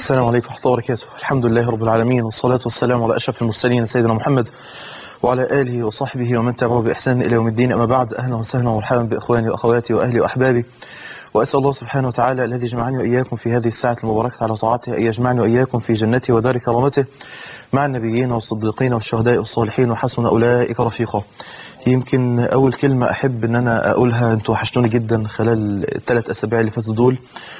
السلام عليكم ورحمة الله وبركاته الحمد لله رب العالمين والصلاة والسلام على أشرف المرسلين سيدنا محمد وعلى آله وصحبه ومن تبعه بإحسان إلى يوم الدين أما بعد أهلا وسهلا ومرحبا بإخواني وأخواتي وأهلي وأحبابي وأسأل الله سبحانه وتعالى الذي جمعني وإياكم في هذه الساعة المباركة على طاعته أن يجمعني وإياكم في جنته ودار كرامته مع النبيين والصديقين والشهداء والصالحين وحسن أولئك رفيقا يمكن أول كلمة أحب أن أنا أقولها أنتوا وحشتوني جدا خلال الثلاث أسابيع اللي فاتوا دول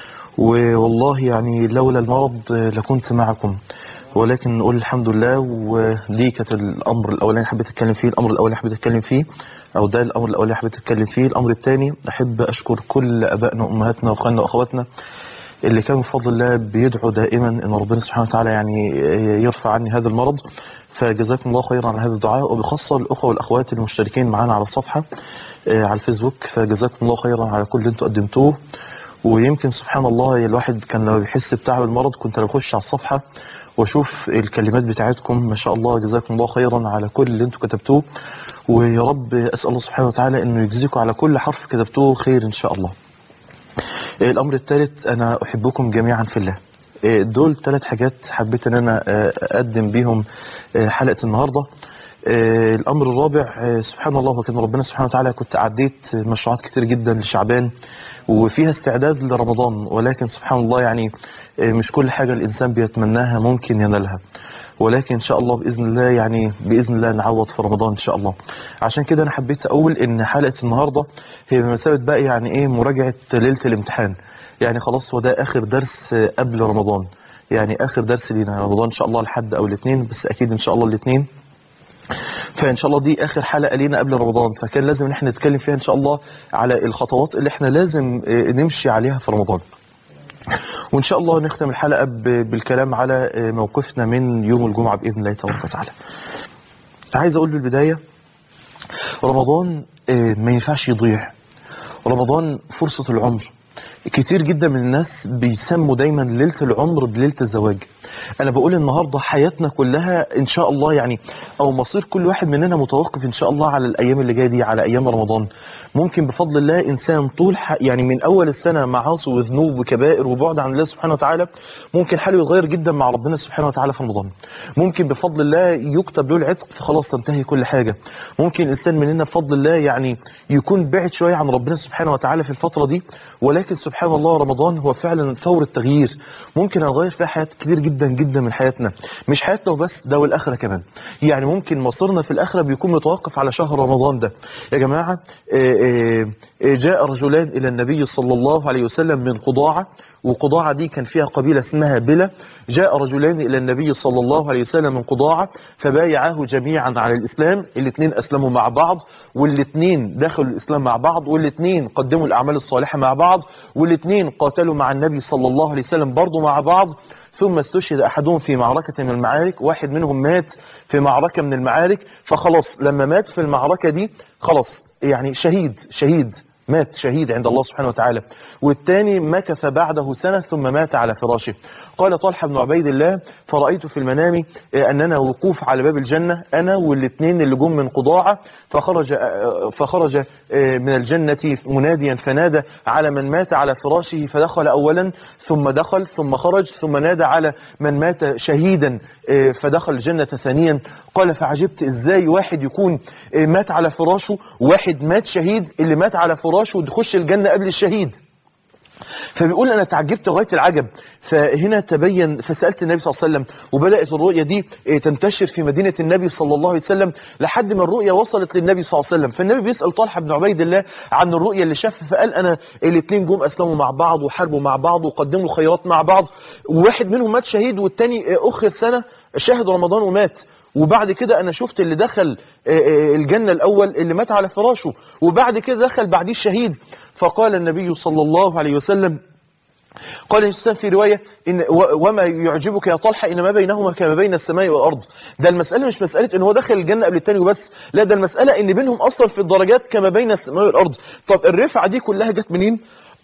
والله يعني لولا المرض لكنت معكم ولكن نقول الحمد لله ودي كانت الامر الاولاني حبيت اتكلم فيه الامر الاولاني حبيت اتكلم فيه او ده الامر الاولاني حبيت اتكلم فيه الامر الثاني احب اشكر كل ابائنا وامهاتنا واخواننا واخواتنا اللي كانوا بفضل الله بيدعوا دائما ان ربنا سبحانه وتعالى يعني يرفع عني هذا المرض فجزاكم الله خيرا على هذا الدعاء وبخاصه الاخوه والاخوات المشتركين معانا على الصفحه على الفيسبوك فجزاكم الله خيرا على كل اللي انتم قدمتوه ويمكن سبحان الله الواحد كان لما بيحس بتعب المرض كنت بخش على الصفحة واشوف الكلمات بتاعتكم ما شاء الله جزاكم الله خيرا على كل اللي انتم كتبتوه ويا رب اسال الله سبحانه وتعالى انه يجزيكم على كل حرف كتبتوه خير ان شاء الله. الامر الثالث انا احبكم جميعا في الله. دول ثلاث حاجات حبيت ان انا اقدم بيهم حلقه النهارده. الامر الرابع سبحان الله وكان ربنا سبحانه وتعالى كنت عديت مشروعات كتير جدا لشعبان وفيها استعداد لرمضان ولكن سبحان الله يعني مش كل حاجة الإنسان بيتمناها ممكن ينالها ولكن إن شاء الله بإذن الله يعني بإذن الله نعوض في رمضان إن شاء الله عشان كده أنا حبيت أقول إن حلقة النهاردة هي بمثابة بقى يعني إيه مراجعة ليلة الامتحان يعني خلاص وده آخر درس قبل رمضان يعني آخر درس لينا رمضان إن شاء الله الحد أو الاثنين بس أكيد إن شاء الله الاثنين فان شاء الله دي اخر حلقه لينا قبل رمضان فكان لازم ان احنا نتكلم فيها ان شاء الله على الخطوات اللي احنا لازم نمشي عليها في رمضان وان شاء الله نختم الحلقه بالكلام على موقفنا من يوم الجمعه باذن الله تبارك وتعالى عايز اقول بالبدايه رمضان ما ينفعش يضيع رمضان فرصه العمر كتير جدا من الناس بيسموا دايما ليله العمر بليله الزواج انا بقول النهارده حياتنا كلها ان شاء الله يعني او مصير كل واحد مننا متوقف ان شاء الله على الايام اللي جايه دي على ايام رمضان ممكن بفضل الله انسان طول يعني من اول السنه معاصي وذنوب وكبائر وبعد عن الله سبحانه وتعالى ممكن حاله يتغير جدا مع ربنا سبحانه وتعالى في رمضان ممكن بفضل الله يكتب له العتق فخلاص تنتهي كل حاجه ممكن الانسان مننا بفضل الله يعني يكون بعد شويه عن ربنا سبحانه وتعالى في الفتره دي ولكن سبحان الله رمضان هو فعلا ثوره تغيير ممكن نغير فيها حياه كتير جدا جدا من حياتنا مش حياتنا وبس ده والاخره كمان يعني ممكن مصيرنا في الاخره بيكون متوقف على شهر رمضان ده يا جماعه جاء رجلان الى النبي صلى الله عليه وسلم من قضاعه وقضاعة دي كان فيها قبيلة اسمها بلا جاء رجلان إلى النبي صلى الله عليه وسلم من قضاعة فبايعاه جميعا على الإسلام الاثنين أسلموا مع بعض والاثنين دخلوا الإسلام مع بعض والاثنين قدموا الأعمال الصالحة مع بعض والاثنين قاتلوا مع النبي صلى الله عليه وسلم برضه مع بعض ثم استشهد أحدهم في معركة من المعارك واحد منهم مات في معركة من المعارك فخلاص لما مات في المعركة دي خلاص يعني شهيد شهيد مات شهيد عند الله سبحانه وتعالى والثاني مكث بعده سنة ثم مات على فراشه قال طلحة بن عبيد الله فرأيت في المنام أننا وقوف على باب الجنة أنا والاثنين اللي جم من قضاعة فخرج, فخرج من الجنة مناديا فنادى على من مات على فراشه فدخل أولا ثم دخل ثم خرج ثم نادى على من مات شهيدا فدخل الجنة ثانيا قال فعجبت إزاي واحد يكون مات على فراشه واحد مات شهيد اللي مات على فراشه وتخش الجنة قبل الشهيد فبيقول انا تعجبت غايه العجب فهنا تبين فسالت النبي صلى الله عليه وسلم وبدات الرؤيه دي تنتشر في مدينه النبي صلى الله عليه وسلم لحد ما الرؤيه وصلت للنبي صلى الله عليه وسلم فالنبي بيسال طلحه بن عبيد الله عن الرؤيه اللي شافها فقال انا الاثنين جم اسلموا مع بعض وحاربوا مع بعض وقدموا الخيرات مع بعض وواحد منهم مات شهيد والثاني اخر سنه شهد رمضان ومات وبعد كده انا شفت اللي دخل الجنة الاول اللي مات على فراشه وبعد كده دخل بعديه الشهيد فقال النبي صلى الله عليه وسلم قال الإنسان في رواية إن وما يعجبك يا طلحة إن ما بينهما كما بين السماء والأرض ده المسألة مش مسألة إن هو دخل الجنة قبل التاني وبس لا ده المسألة إن بينهم أصلا في الدرجات كما بين السماء والأرض طب الرفعة دي كلها جت منين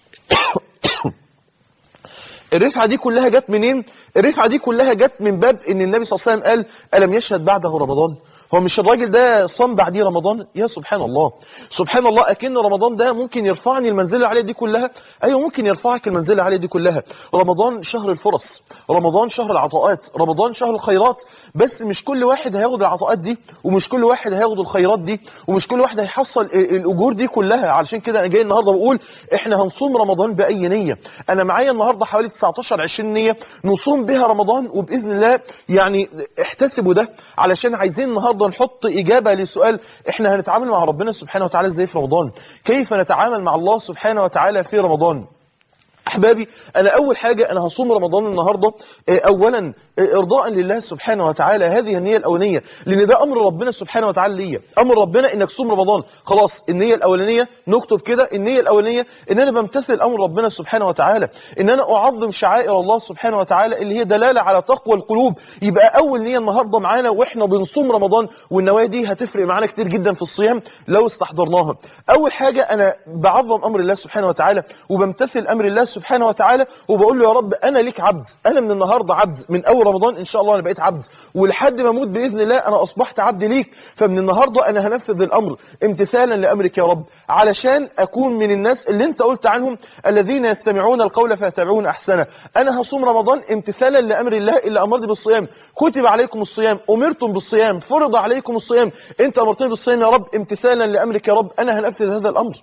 الرفعة دي كلها جت منين الرفعة دي كلها جت من باب ان النبي صلى الله عليه وسلم قال ألم يشهد بعده رمضان هو مش الراجل ده صام بعديه رمضان يا سبحان الله سبحان الله اكن رمضان ده ممكن يرفعني المنزله اللي عليه دي كلها ايوه ممكن يرفعك المنزله اللي عليه دي كلها رمضان شهر الفرص رمضان شهر العطاءات رمضان شهر الخيرات بس مش كل واحد هياخد العطاءات دي ومش كل واحد هياخد الخيرات دي ومش كل واحد هيحصل ال- الاجور دي كلها علشان كده انا جاي النهارده بقول احنا هنصوم رمضان باي نيه انا معايا النهارده حوالي 19 20 نيه نصوم بها رمضان وباذن الله يعني احتسبوا ده علشان عايزين النهارده نحط اجابه لسؤال احنا هنتعامل مع ربنا سبحانه وتعالى ازاي في رمضان كيف نتعامل مع الله سبحانه وتعالى في رمضان احبابي انا اول حاجه انا هصوم رمضان النهارده آه، اولا آه، ارضاء لله سبحانه وتعالى هذه النيه الاولانيه لان ده امر ربنا سبحانه وتعالى ليا امر ربنا انك تصوم رمضان خلاص النيه الاولانيه نكتب كده النيه الاولانيه ان انا بمتثل امر ربنا سبحانه وتعالى ان انا اعظم شعائر الله سبحانه وتعالى اللي هي دلاله على تقوى القلوب يبقى اول نيه النهارده معانا واحنا بنصوم رمضان والنوايا دي هتفرق معانا كتير جدا في الصيام لو استحضرناها اول حاجه انا بعظم امر الله سبحانه وتعالى وبمتثل امر الله سبحانه وتعالى وبقول له يا رب انا ليك عبد انا من النهارده عبد من اول رمضان ان شاء الله انا بقيت عبد ولحد ما اموت باذن الله انا اصبحت عبد ليك فمن النهارده انا هنفذ الامر امتثالا لامرك يا رب علشان اكون من الناس اللي انت قلت عنهم الذين يستمعون القول فيتبعون احسنه انا هصوم رمضان امتثالا لامر الله اللي امرني بالصيام كتب عليكم الصيام امرتم بالصيام فرض عليكم الصيام انت امرتني بالصيام يا رب امتثالا لامرك يا رب انا هنفذ هذا الامر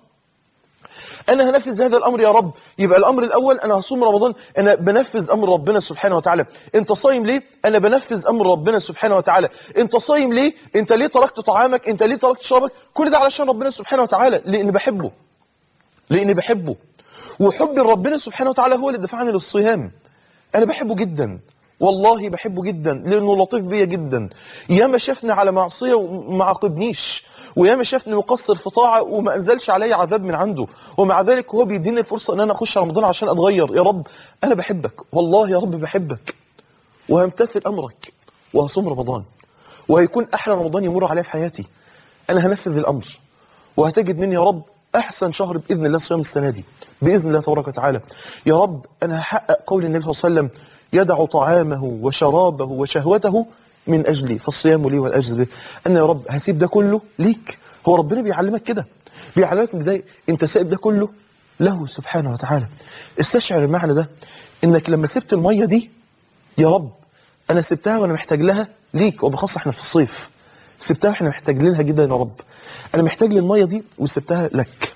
انا هنفذ هذا الامر يا رب يبقى الامر الاول انا هصوم رمضان انا بنفذ امر ربنا سبحانه وتعالى انت صايم ليه انا بنفذ امر ربنا سبحانه وتعالى انت صايم ليه انت ليه تركت طعامك انت ليه تركت شرابك كل ده علشان ربنا سبحانه وتعالى لاني بحبه لاني بحبه وحب ربنا سبحانه وتعالى هو اللي دفعني للصيام انا بحبه جدا والله بحبه جدا لانه لطيف بيا جدا ياما شافني على معصيه وما عاقبنيش وياما شافني مقصر في طاعه وما انزلش عليا عذاب من عنده ومع ذلك هو بيديني الفرصه ان انا اخش رمضان عشان اتغير يا رب انا بحبك والله يا رب بحبك وهمتثل امرك وهصوم رمضان وهيكون احلى رمضان يمر عليا في حياتي انا هنفذ الامر وهتجد مني يا رب احسن شهر باذن الله صيام السنه دي باذن الله تبارك وتعالى يا رب انا هحقق قول النبي صلى الله عليه وسلم يدع طعامه وشرابه وشهوته من اجلي فالصيام لي والاجر به انا يا رب هسيب ده كله ليك هو ربنا بيعلمك كده بيعلمك من بدايه انت سايب ده كله له سبحانه وتعالى استشعر المعنى ده انك لما سبت الميه دي يا رب انا سبتها وانا محتاج لها ليك وبخاصه احنا في الصيف سبتها واحنا محتاجين لها جدا يا رب انا محتاج للميه دي وسبتها لك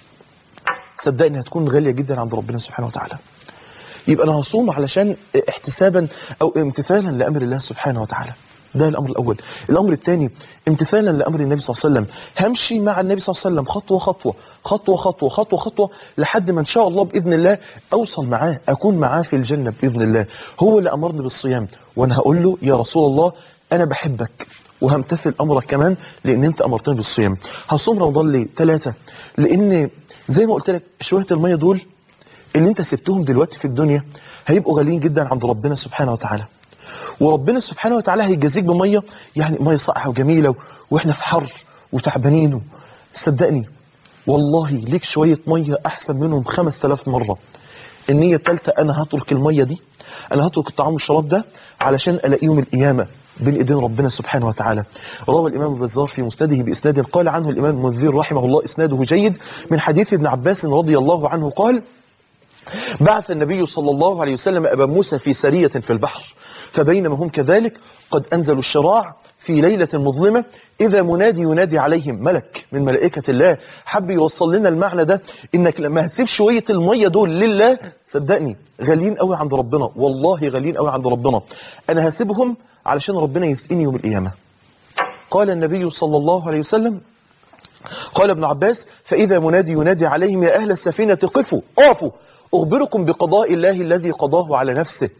صدقني هتكون غاليه جدا عند ربنا سبحانه وتعالى يبقى انا هصوم علشان احتسابا او امتثالا لامر الله سبحانه وتعالى ده الامر الاول الامر الثاني امتثالا لامر النبي صلى الله عليه وسلم همشي مع النبي صلى الله عليه وسلم خطوه خطوه خطوه خطوه خطوه خطوه لحد ما ان شاء الله باذن الله اوصل معاه اكون معاه في الجنه باذن الله هو اللي امرني بالصيام وانا هقول له يا رسول الله انا بحبك وهمتثل امرك كمان لان انت امرتني بالصيام هصوم رمضان ليه ثلاثه لان زي ما قلت لك شويه الميه دول اللي انت سبتهم دلوقتي في الدنيا هيبقوا غاليين جدا عند ربنا سبحانه وتعالى وربنا سبحانه وتعالى هيجازيك بميه يعني ميه صقعه وجميله واحنا في حر وتعبانين صدقني والله ليك شويه ميه احسن منهم 5000 مره النيه الثالثه انا هترك الميه دي انا هترك الطعام والشراب ده علشان الاقيهم القيامه بين ايدين ربنا سبحانه وتعالى روى الامام البزار في مسنده باسناد قال عنه الامام المنذر رحمه الله اسناده جيد من حديث ابن عباس رضي الله عنه قال بعث النبي صلى الله عليه وسلم أبا موسى في سرية في البحر فبينما هم كذلك قد أنزلوا الشراع في ليلة مظلمة إذا منادي ينادي عليهم ملك من ملائكة الله حب يوصل لنا المعنى ده إنك لما هتسيب شوية المية دول لله صدقني غاليين قوي عند ربنا والله غاليين قوي عند ربنا أنا هسيبهم علشان ربنا يسقيني يوم القيامة قال النبي صلى الله عليه وسلم قال ابن عباس فإذا منادي ينادي عليهم يا أهل السفينة قفوا اقفوا أخبركم بقضاء الله الذي قضاه على نفسه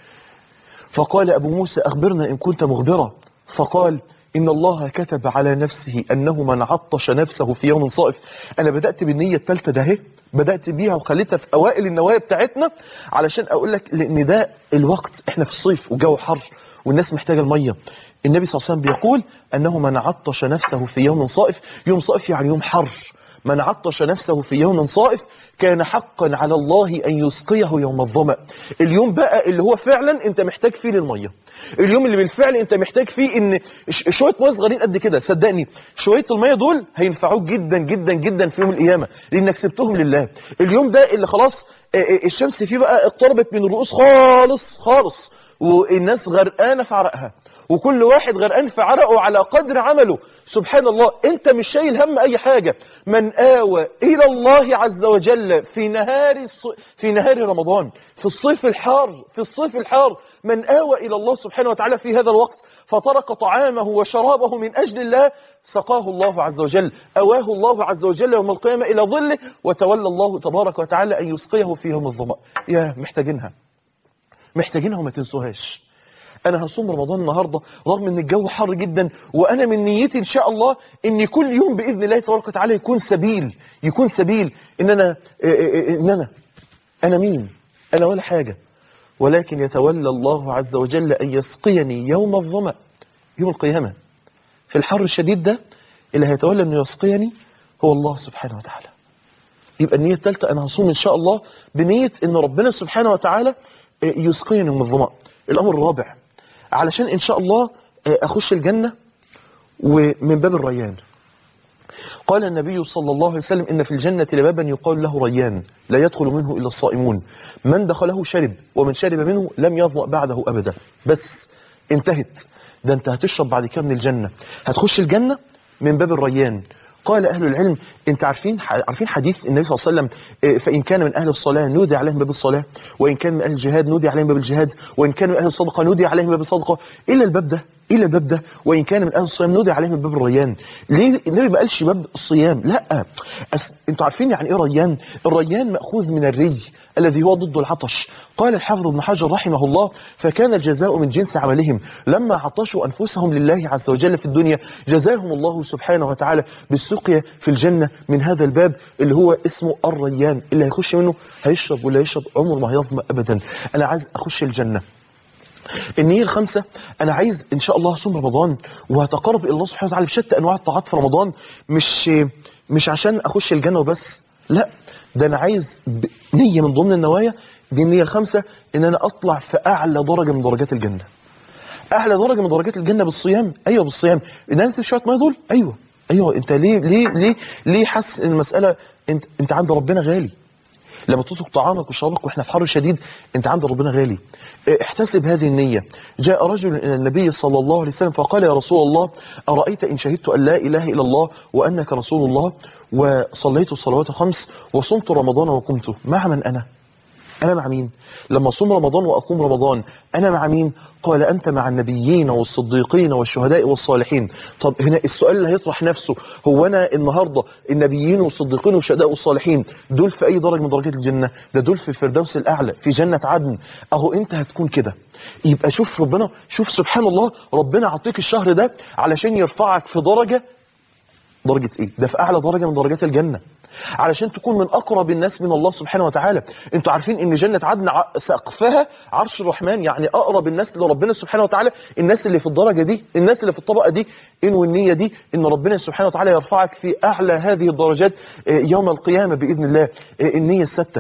فقال أبو موسى أخبرنا إن كنت مخبرا فقال إن الله كتب على نفسه أنه من عطش نفسه في يوم صائف أنا بدأت بالنية الثالثة ده اهي بدأت بيها وخليتها في أوائل النوايا بتاعتنا علشان أقول لك لأن ده الوقت إحنا في الصيف والجو حر والناس محتاجة المية النبي صلى الله عليه وسلم بيقول أنه من عطش نفسه في يوم صائف يوم صائف يعني يوم حر من عطش نفسه في يوم صائف كان حقا على الله أن يسقيه يوم الظمأ اليوم بقى اللي هو فعلا أنت محتاج فيه للمية اليوم اللي بالفعل أنت محتاج فيه إن ش- شوية مية صغيرين قد كده صدقني شوية المية دول هينفعوك جدا جدا جدا في يوم القيامة لأنك سبتهم لله اليوم ده اللي خلاص آه، آه، الشمس فيه بقى اقتربت من الرؤوس خالص خالص والناس غرقانة في عرقها وكل واحد غرقان في عرقه على قدر عمله سبحان الله انت مش شايل هم اي حاجة من آوى الى الله عز وجل في نهار الص... في نهار رمضان في الصيف الحار في الصيف الحار من آوى الى الله سبحانه وتعالى في هذا الوقت فترك طعامه وشرابه من اجل الله سقاه الله عز وجل أواه الله عز وجل يوم القيامة إلى ظله وتولى الله تبارك وتعالى أن يسقيه في يوم الظمأ يا محتاجينها محتاجينها وما تنسوهاش انا هصوم رمضان النهارده رغم ان الجو حر جدا وانا من نيتي ان شاء الله ان كل يوم باذن الله تبارك وتعالى يكون سبيل يكون سبيل ان انا ان انا انا مين انا ولا حاجه ولكن يتولى الله عز وجل ان يسقيني يوم الظمأ يوم القيامه في الحر الشديد ده اللي هيتولى انه يسقيني هو الله سبحانه وتعالى يبقى النية الثالثة أنا هصوم إن شاء الله بنية إن ربنا سبحانه وتعالى آه، يسقيني من الظمأ الأمر الرابع علشان إن شاء الله آه، أخش الجنة ومن باب الريان قال النبي صلى الله عليه وسلم إن في الجنة لبابا يقال له ريان لا يدخل منه إلا الصائمون من دخله شرب ومن شرب منه لم يظمأ بعده أبدا بس انتهت ده انت هتشرب بعد كده من الجنة هتخش الجنة من باب الريان قال أهل العلم انت عارفين عارفين حديث النبي صلى الله عليه وسلم اه، فإن كان من أهل الصلاة نودي عليهم باب الصلاة وإن كان من أهل الجهاد نودي عليهم باب الجهاد وإن كان من أهل الصدقة نودي عليهم باب الصدقة إلا الباب ده إلا الباب ده وإن كان من أهل الصيام نودي عليهم باب الريان ليه النبي ما قالش باب الصيام لا أس... انتوا عارفين يعني إيه ريان الريان مأخوذ من الري الذي هو ضد العطش قال الحافظ ابن حجر رحمه الله فكان الجزاء من جنس عملهم لما عطشوا أنفسهم لله عز وجل في الدنيا جزاهم الله سبحانه وتعالى بالسقيا في الجنة من هذا الباب اللي هو اسمه الريان اللي هيخش منه هيشرب ولا يشرب عمره ما هيظمأ أبدا أنا عايز أخش الجنة النية الخامسة أنا عايز إن شاء الله أصوم رمضان وهتقرب إلى الله سبحانه وتعالى بشتى أنواع الطاعات في رمضان مش مش عشان أخش الجنة وبس لا ده أنا عايز ب- نية من ضمن النوايا دي النية الخامسة إن أنا أطلع في أعلى درجة من درجات الجنة أعلى درجة من درجات الجنة بالصيام أيوه بالصيام إن أنت شوية مية دول أيوه أيوه أنت ليه ليه ليه ليه حاسس إن المسألة أنت أنت عند ربنا غالي لما تترك طعامك وشرابك واحنا في حر شديد انت عند ربنا غالي اه، احتسب هذه النية جاء رجل الى النبي صلى الله عليه وسلم فقال يا رسول الله أرأيت إن شهدت أن لا إله إلا الله وأنك رسول الله وصليت الصلوات الخمس وصمت رمضان وقمت مع من أنا أنا مع مين؟ لما أصوم رمضان وأقوم رمضان أنا مع مين؟ قال أنت مع النبيين والصديقين والشهداء والصالحين طب هنا السؤال اللي هيطرح نفسه هو أنا النهاردة النبيين والصديقين والشهداء والصالحين دول في أي درجة من درجات الجنة؟ ده دول في الفردوس الأعلى في جنة عدن أهو أنت هتكون كده يبقى شوف ربنا شوف سبحان الله ربنا عطيك الشهر ده علشان يرفعك في درجة درجة ايه ده في اعلى درجة من درجات الجنة علشان تكون من اقرب الناس من الله سبحانه وتعالى انتوا عارفين ان جنة عدن ع- سقفها عرش الرحمن يعني اقرب الناس لربنا سبحانه وتعالى الناس اللي في الدرجة دي الناس اللي في الطبقة دي انو النية دي ان ربنا سبحانه وتعالى يرفعك في اعلى هذه الدرجات آه، يوم القيامة باذن الله آه، النية الستة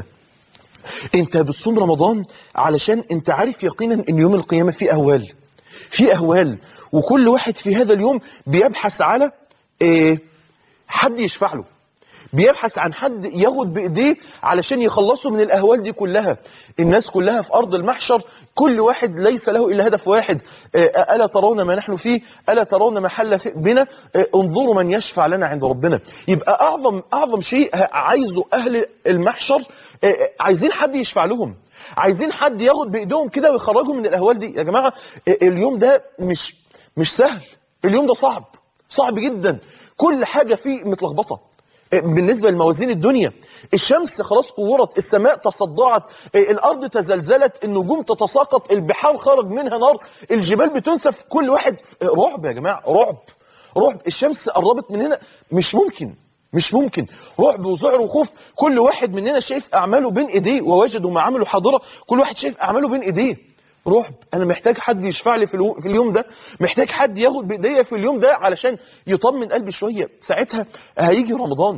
انت بتصوم رمضان علشان انت عارف يقينا ان يوم القيامة فيه اهوال في اهوال وكل واحد في هذا اليوم بيبحث على آه، حد يشفع له بيبحث عن حد ياخد بايديه علشان يخلصوا من الاهوال دي كلها الناس كلها في ارض المحشر كل واحد ليس له الا هدف واحد آه، الا ترون ما نحن فيه الا ترون ما حل في- بنا آه، انظروا من يشفع لنا عند ربنا يبقى اعظم اعظم شيء عايزه اهل المحشر آه، آه، عايزين حد يشفع لهم عايزين حد ياخد بايدهم كده ويخرجهم من الاهوال دي يا جماعه آه، اليوم ده مش مش سهل اليوم ده صعب صعب جدا كل حاجه فيه متلخبطه بالنسبة لموازين الدنيا الشمس خلاص كورت السماء تصدعت الأرض تزلزلت النجوم تتساقط البحار خرج منها نار الجبال بتنسف كل واحد رعب يا جماعة رعب رعب الشمس قربت من هنا مش ممكن مش ممكن رعب وذعر وخوف كل واحد مننا شايف أعماله بين إيديه ووجدوا ما عملوا حاضرة كل واحد شايف أعماله بين إيديه رعب انا محتاج حد يشفع لي في, الو... في اليوم ده محتاج حد ياخد بايديا في اليوم ده علشان يطمن قلبي شويه ساعتها هيجي رمضان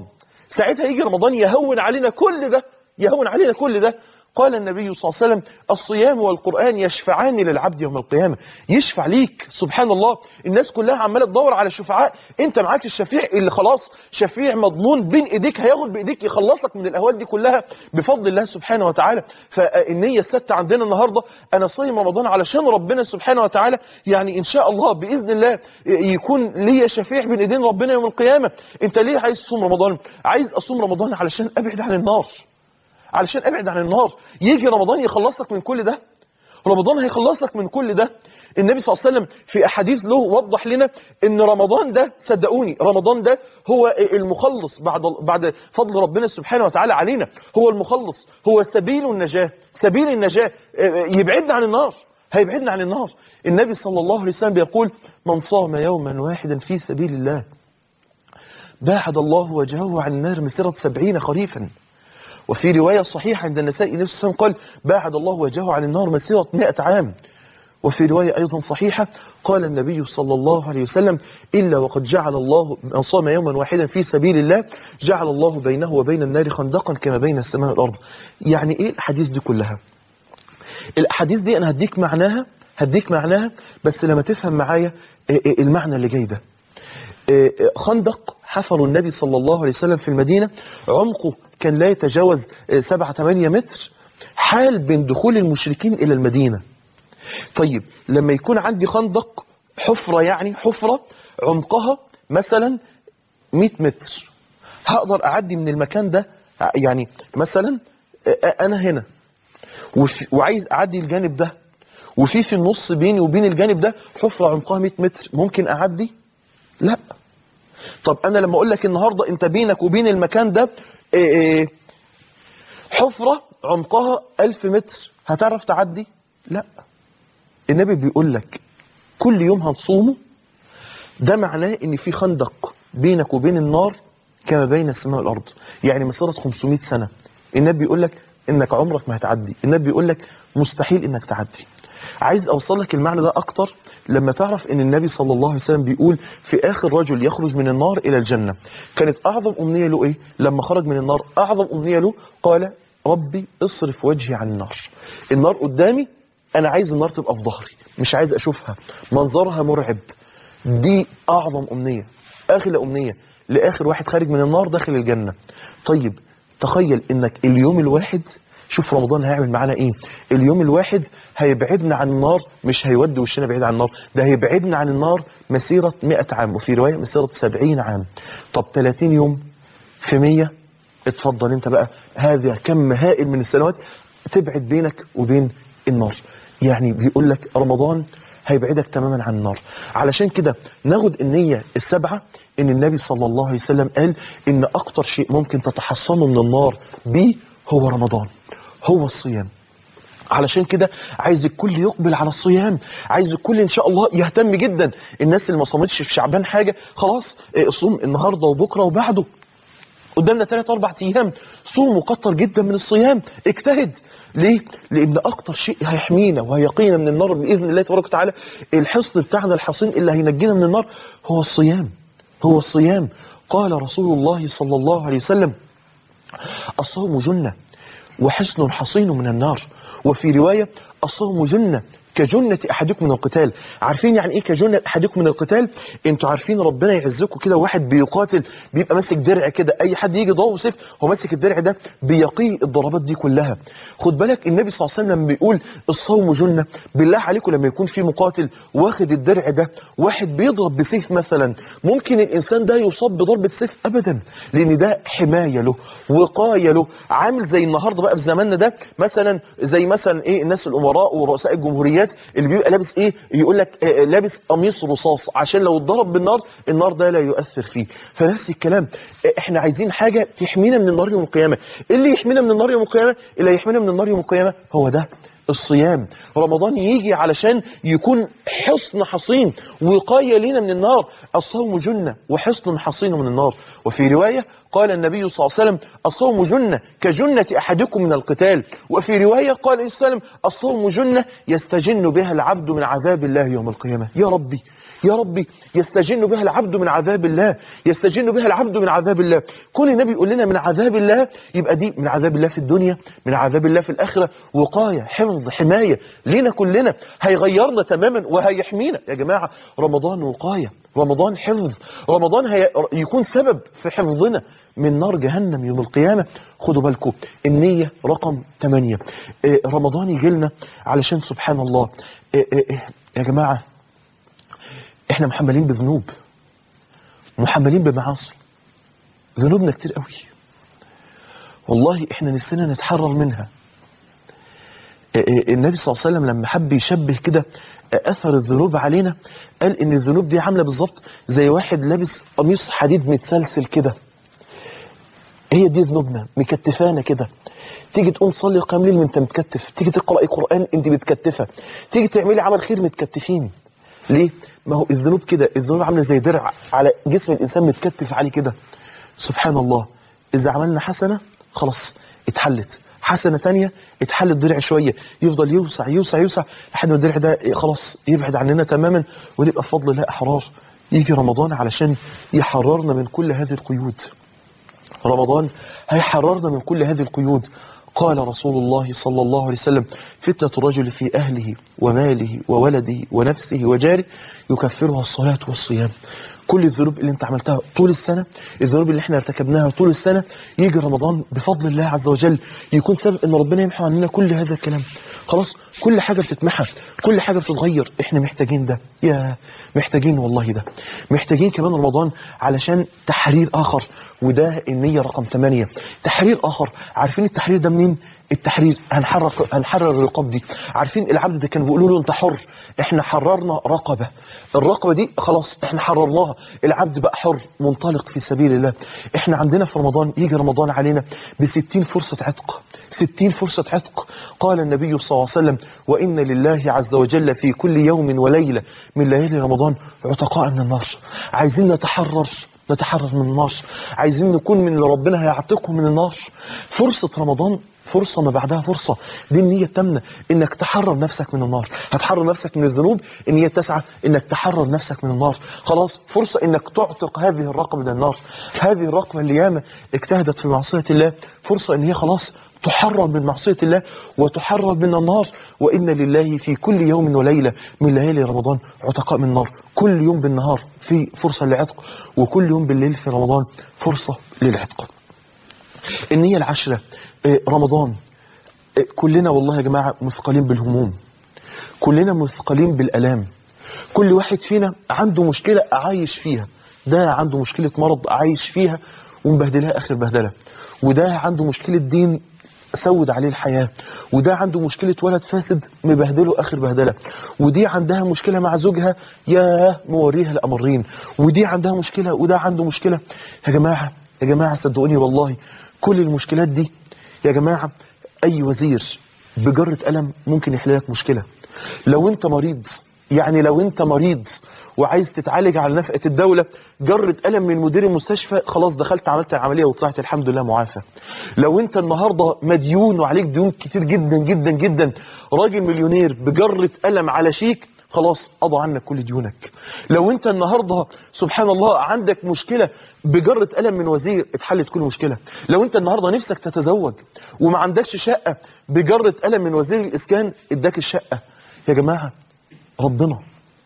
ساعتها يجي رمضان يهون علينا كل ده يهون علينا كل ده قال النبي صلى الله عليه وسلم الصيام والقرآن يشفعان للعبد يوم القيامة يشفع ليك سبحان الله الناس كلها عمالة تدور على شفعاء انت معاك الشفيع اللي خلاص شفيع مضمون بين ايديك هياخد بايديك يخلصك من الاهوال دي كلها بفضل الله سبحانه وتعالى فالنية الستة عندنا النهاردة انا صايم رمضان علشان ربنا سبحانه وتعالى يعني ان شاء الله باذن الله يكون ليا شفيع بين ايدين ربنا يوم القيامة انت ليه عايز تصوم رمضان عايز اصوم رمضان علشان ابعد عن النار علشان ابعد عن النار يجي رمضان يخلصك من كل ده رمضان هيخلصك من كل ده النبي صلى الله عليه وسلم في احاديث له وضح لنا ان رمضان ده صدقوني رمضان ده هو المخلص بعد بعد فضل ربنا سبحانه وتعالى علينا هو المخلص هو سبيل النجاة سبيل النجاة يبعدنا عن النار هيبعدنا عن النار النبي صلى الله عليه وسلم بيقول من صام يوما واحدا في سبيل الله باعد الله وجهه عن النار مسيرة سبعين خريفا وفي رواية صحيحة عند النسائي نفسه السلام قال باعد الله وجهه عن النار مسيرة مئة عام وفي رواية أيضا صحيحة قال النبي صلى الله عليه وسلم إلا وقد جعل الله من صام يوما واحدا في سبيل الله جعل الله بينه وبين النار خندقا كما بين السماء والأرض يعني إيه الحديث دي كلها الأحاديث دي أنا هديك معناها هديك معناها بس لما تفهم معايا المعنى اللي جاي ده خندق حفر النبي صلى الله عليه وسلم في المدينة عمقه كان لا يتجاوز 7 8 متر حال بين دخول المشركين إلى المدينة طيب لما يكون عندي خندق حفرة يعني حفرة عمقها مثلا 100 متر هقدر أعدي من المكان ده يعني مثلا أنا هنا وعايز أعدي الجانب ده وفي في النص بيني وبين الجانب ده حفرة عمقها 100 متر ممكن أعدي لا طب أنا لما أقول لك النهاردة أنت بينك وبين المكان ده إيه إيه حفرة عمقها ألف متر هتعرف تعدي لا النبي بيقول لك كل يوم هتصومه ده معناه ان في خندق بينك وبين النار كما بين السماء والارض يعني مسيره 500 سنه النبي بيقول لك انك عمرك ما هتعدي النبي بيقول لك مستحيل انك تعدي عايز اوصل لك المعنى ده اكتر لما تعرف ان النبي صلى الله عليه وسلم بيقول في اخر رجل يخرج من النار الى الجنه كانت اعظم امنيه له ايه لما خرج من النار اعظم امنيه له قال ربي اصرف وجهي عن النار النار قدامي انا عايز النار تبقى في ظهري مش عايز اشوفها منظرها مرعب دي اعظم امنيه اغلى امنيه لاخر واحد خارج من النار داخل الجنه طيب تخيل انك اليوم الواحد شوف رمضان هيعمل معانا ايه اليوم الواحد هيبعدنا عن النار مش هيودي وشنا بعيد عن النار ده هيبعدنا عن النار مسيرة 100 عام وفي رواية مسيرة 70 عام طب 30 يوم في 100 اتفضل انت بقى هذا كم هائل من السنوات تبعد بينك وبين النار يعني بيقول لك رمضان هيبعدك تماما عن النار علشان كده ناخد النية السبعة ان النبي صلى الله عليه وسلم قال ان اكتر شيء ممكن تتحصنوا من النار بيه هو رمضان هو الصيام علشان كده عايز الكل يقبل على الصيام عايز الكل ان شاء الله يهتم جدا الناس اللي ما صامتش في شعبان حاجة خلاص صوم النهاردة وبكرة وبعده قدامنا ثلاث اربع ايام صوم وكتر جدا من الصيام اجتهد ليه لان اكتر شيء هيحمينا وهيقينا من النار باذن الله تبارك وتعالى الحصن بتاعنا الحصين اللي هينجينا من النار هو الصيام هو الصيام قال رسول الله صلى الله عليه وسلم الصوم جنة وحصن حصين من النار وفي رواية الصوم جنة كجنة أحدكم من القتال عارفين يعني إيه كجنة أحدكم من القتال انتوا عارفين ربنا يعزكم كده واحد بيقاتل بيبقى ماسك درع كده أي حد يجي ضوء سيف هو ماسك الدرع ده بيقيه الضربات دي كلها خد بالك النبي صلى الله عليه وسلم بيقول الصوم جنة بالله عليكم لما يكون في مقاتل واخد الدرع ده واحد بيضرب بسيف مثلا ممكن الإنسان ده يصاب بضربة سيف أبدا لأن ده حماية له وقاية له عامل زي النهاردة بقى في زماننا ده مثلا زي مثلا إيه الناس الأمراء ورؤساء الجمهوريات اللي بيبقى لابس ايه يقول لك آه لابس قميص رصاص عشان لو اتضرب بالنار النار ده لا يؤثر فيه فنفس الكلام آه احنا عايزين حاجة تحمينا من النار يوم القيامة اللي يحمينا من النار يوم القيامة اللي يحمينا من النار يوم القيامة هو ده الصيام رمضان يجي علشان يكون حصن حصين وقاية لنا من النار الصوم جنة وحصن حصين من النار وفي رواية قال النبي صلى الله عليه وسلم الصوم جنة كجنة أحدكم من القتال وفي رواية قال عليه السلام الصوم جنة يستجن بها العبد من عذاب الله يوم القيامة يا ربي يا ربي يستجن بها العبد من عذاب الله يستجن بها العبد من عذاب الله كل النبي يقول لنا من عذاب الله يبقى دي من عذاب الله في الدنيا من عذاب الله في الآخرة وقاية حفظ حماية لينا كلنا هيغيرنا تماما وهيحمينا يا جماعة رمضان وقاية رمضان حفظ رمضان هي يكون سبب في حفظنا من نار جهنم يوم القيامة خدوا بالكم النية رقم 8 إيه، رمضان يجي لنا علشان سبحان الله إيه، إيه، يا جماعة احنا محملين بذنوب محملين بمعاصي ذنوبنا كتير قوي والله احنا نفسنا نتحرر منها ا- ا- النبي صلى الله عليه وسلم لما حب يشبه كده اثر الذنوب علينا قال ان الذنوب دي عامله بالظبط زي واحد لابس قميص حديد متسلسل كده هي دي ذنوبنا مكتفانا كده تيجي تقوم تصلي قيام ليل وانت متكتف تيجي تقراي قران انت متكتفه تيجي تعملي عمل خير متكتفين ليه ما هو الذنوب كده الذنوب عامله زي درع على جسم الانسان متكتف عليه كده سبحان الله اذا عملنا حسنه خلاص اتحلت حسنه تانية اتحل الضلع شويه يفضل يوسع يوسع يوسع لحد ما الضلع ده خلاص يبعد عننا تماما ونبقى بفضل الله احرار يجي رمضان علشان يحررنا من كل هذه القيود رمضان هيحررنا من كل هذه القيود قال رسول الله صلى الله عليه وسلم فتنة الرجل في أهله وماله وولده ونفسه وجاره يكفرها الصلاة والصيام كل الذنوب اللي انت عملتها طول السنة الذنوب اللي احنا ارتكبناها طول السنة يجي رمضان بفضل الله عز وجل يكون سبب ان ربنا يمحو عننا كل هذا الكلام خلاص كل حاجة بتتمحى كل حاجة بتتغير احنا محتاجين ده يا محتاجين والله ده محتاجين كمان رمضان علشان تحرير اخر وده النية رقم 8 تحرير اخر عارفين التحرير ده منين التحرير هنحرر هنحرر الرقاب دي عارفين العبد ده كان بيقولوا له انت حر احنا حررنا رقبه الرقبه دي خلاص احنا حررناها العبد بقى حر منطلق في سبيل الله احنا عندنا في رمضان يجي رمضان علينا ب 60 فرصه عتق 60 فرصه عتق قال النبي صلى الله عليه وسلم وان لله عز وجل في كل يوم وليله من ليالي رمضان عتقاء من النار عايزين نتحرر نتحرر من النار عايزين نكون من اللي ربنا هيعتقهم من النار فرصة رمضان فرصة ما بعدها فرصة دي النية التامنة انك تحرر نفسك من النار هتحرر نفسك من الذنوب النية التاسعة انك تحرر نفسك من النار خلاص فرصة انك تعتق هذه الرقبة من النار هذه الرقبة اللي ياما اجتهدت في معصية الله فرصة ان هي خلاص تحرر من معصية الله وتحرر من النار وإن لله في كل يوم وليلة من ليالي رمضان عتقاء من النار كل يوم بالنهار في فرصة للعتق وكل يوم بالليل في رمضان فرصة للعتق النية العشرة آه، رمضان آه، كلنا والله يا جماعة مثقلين بالهموم كلنا مثقلين بالألام كل واحد فينا عنده مشكلة عايش فيها ده عنده مشكلة مرض عايش فيها ومبهدلها آخر بهدلة وده عنده مشكلة دين سود عليه الحياة وده عنده مشكلة ولد فاسد مبهدله آخر بهدلة ودي عندها مشكلة مع زوجها يا موريها الأمرين ودي عندها مشكلة وده عنده مشكلة يا جماعة يا جماعة صدقوني والله كل المشكلات دي يا جماعة أي وزير بجرة قلم ممكن يحل لك مشكلة لو أنت مريض يعني لو أنت مريض وعايز تتعالج على نفقة الدولة جرة قلم من مدير المستشفى خلاص دخلت عملت العملية وطلعت الحمد لله معافى لو أنت النهاردة مديون وعليك ديون كتير جدا جدا جدا راجل مليونير بجرة قلم على شيك خلاص قضى عنك كل ديونك لو انت النهارده سبحان الله عندك مشكله بجره قلم من وزير اتحلت كل مشكله لو انت النهارده نفسك تتزوج وما عندكش شقه بجره قلم من وزير الاسكان اداك الشقه يا جماعه ربنا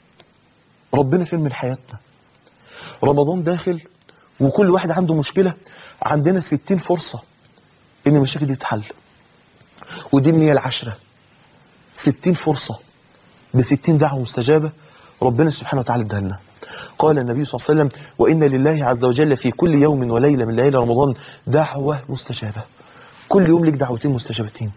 ربنا فين من حياتنا رمضان داخل وكل واحد عنده مشكله عندنا 60 فرصه ان المشاكل دي تتحل ودي النيه العشره 60 فرصه بستين دعوة مستجابة ربنا سبحانه وتعالى اداها لنا قال النبي صلى الله عليه وسلم وإن لله عز وجل في كل يوم وليلة من ليالي رمضان دعوة مستجابة كل يوم لك دعوتين مستجابتين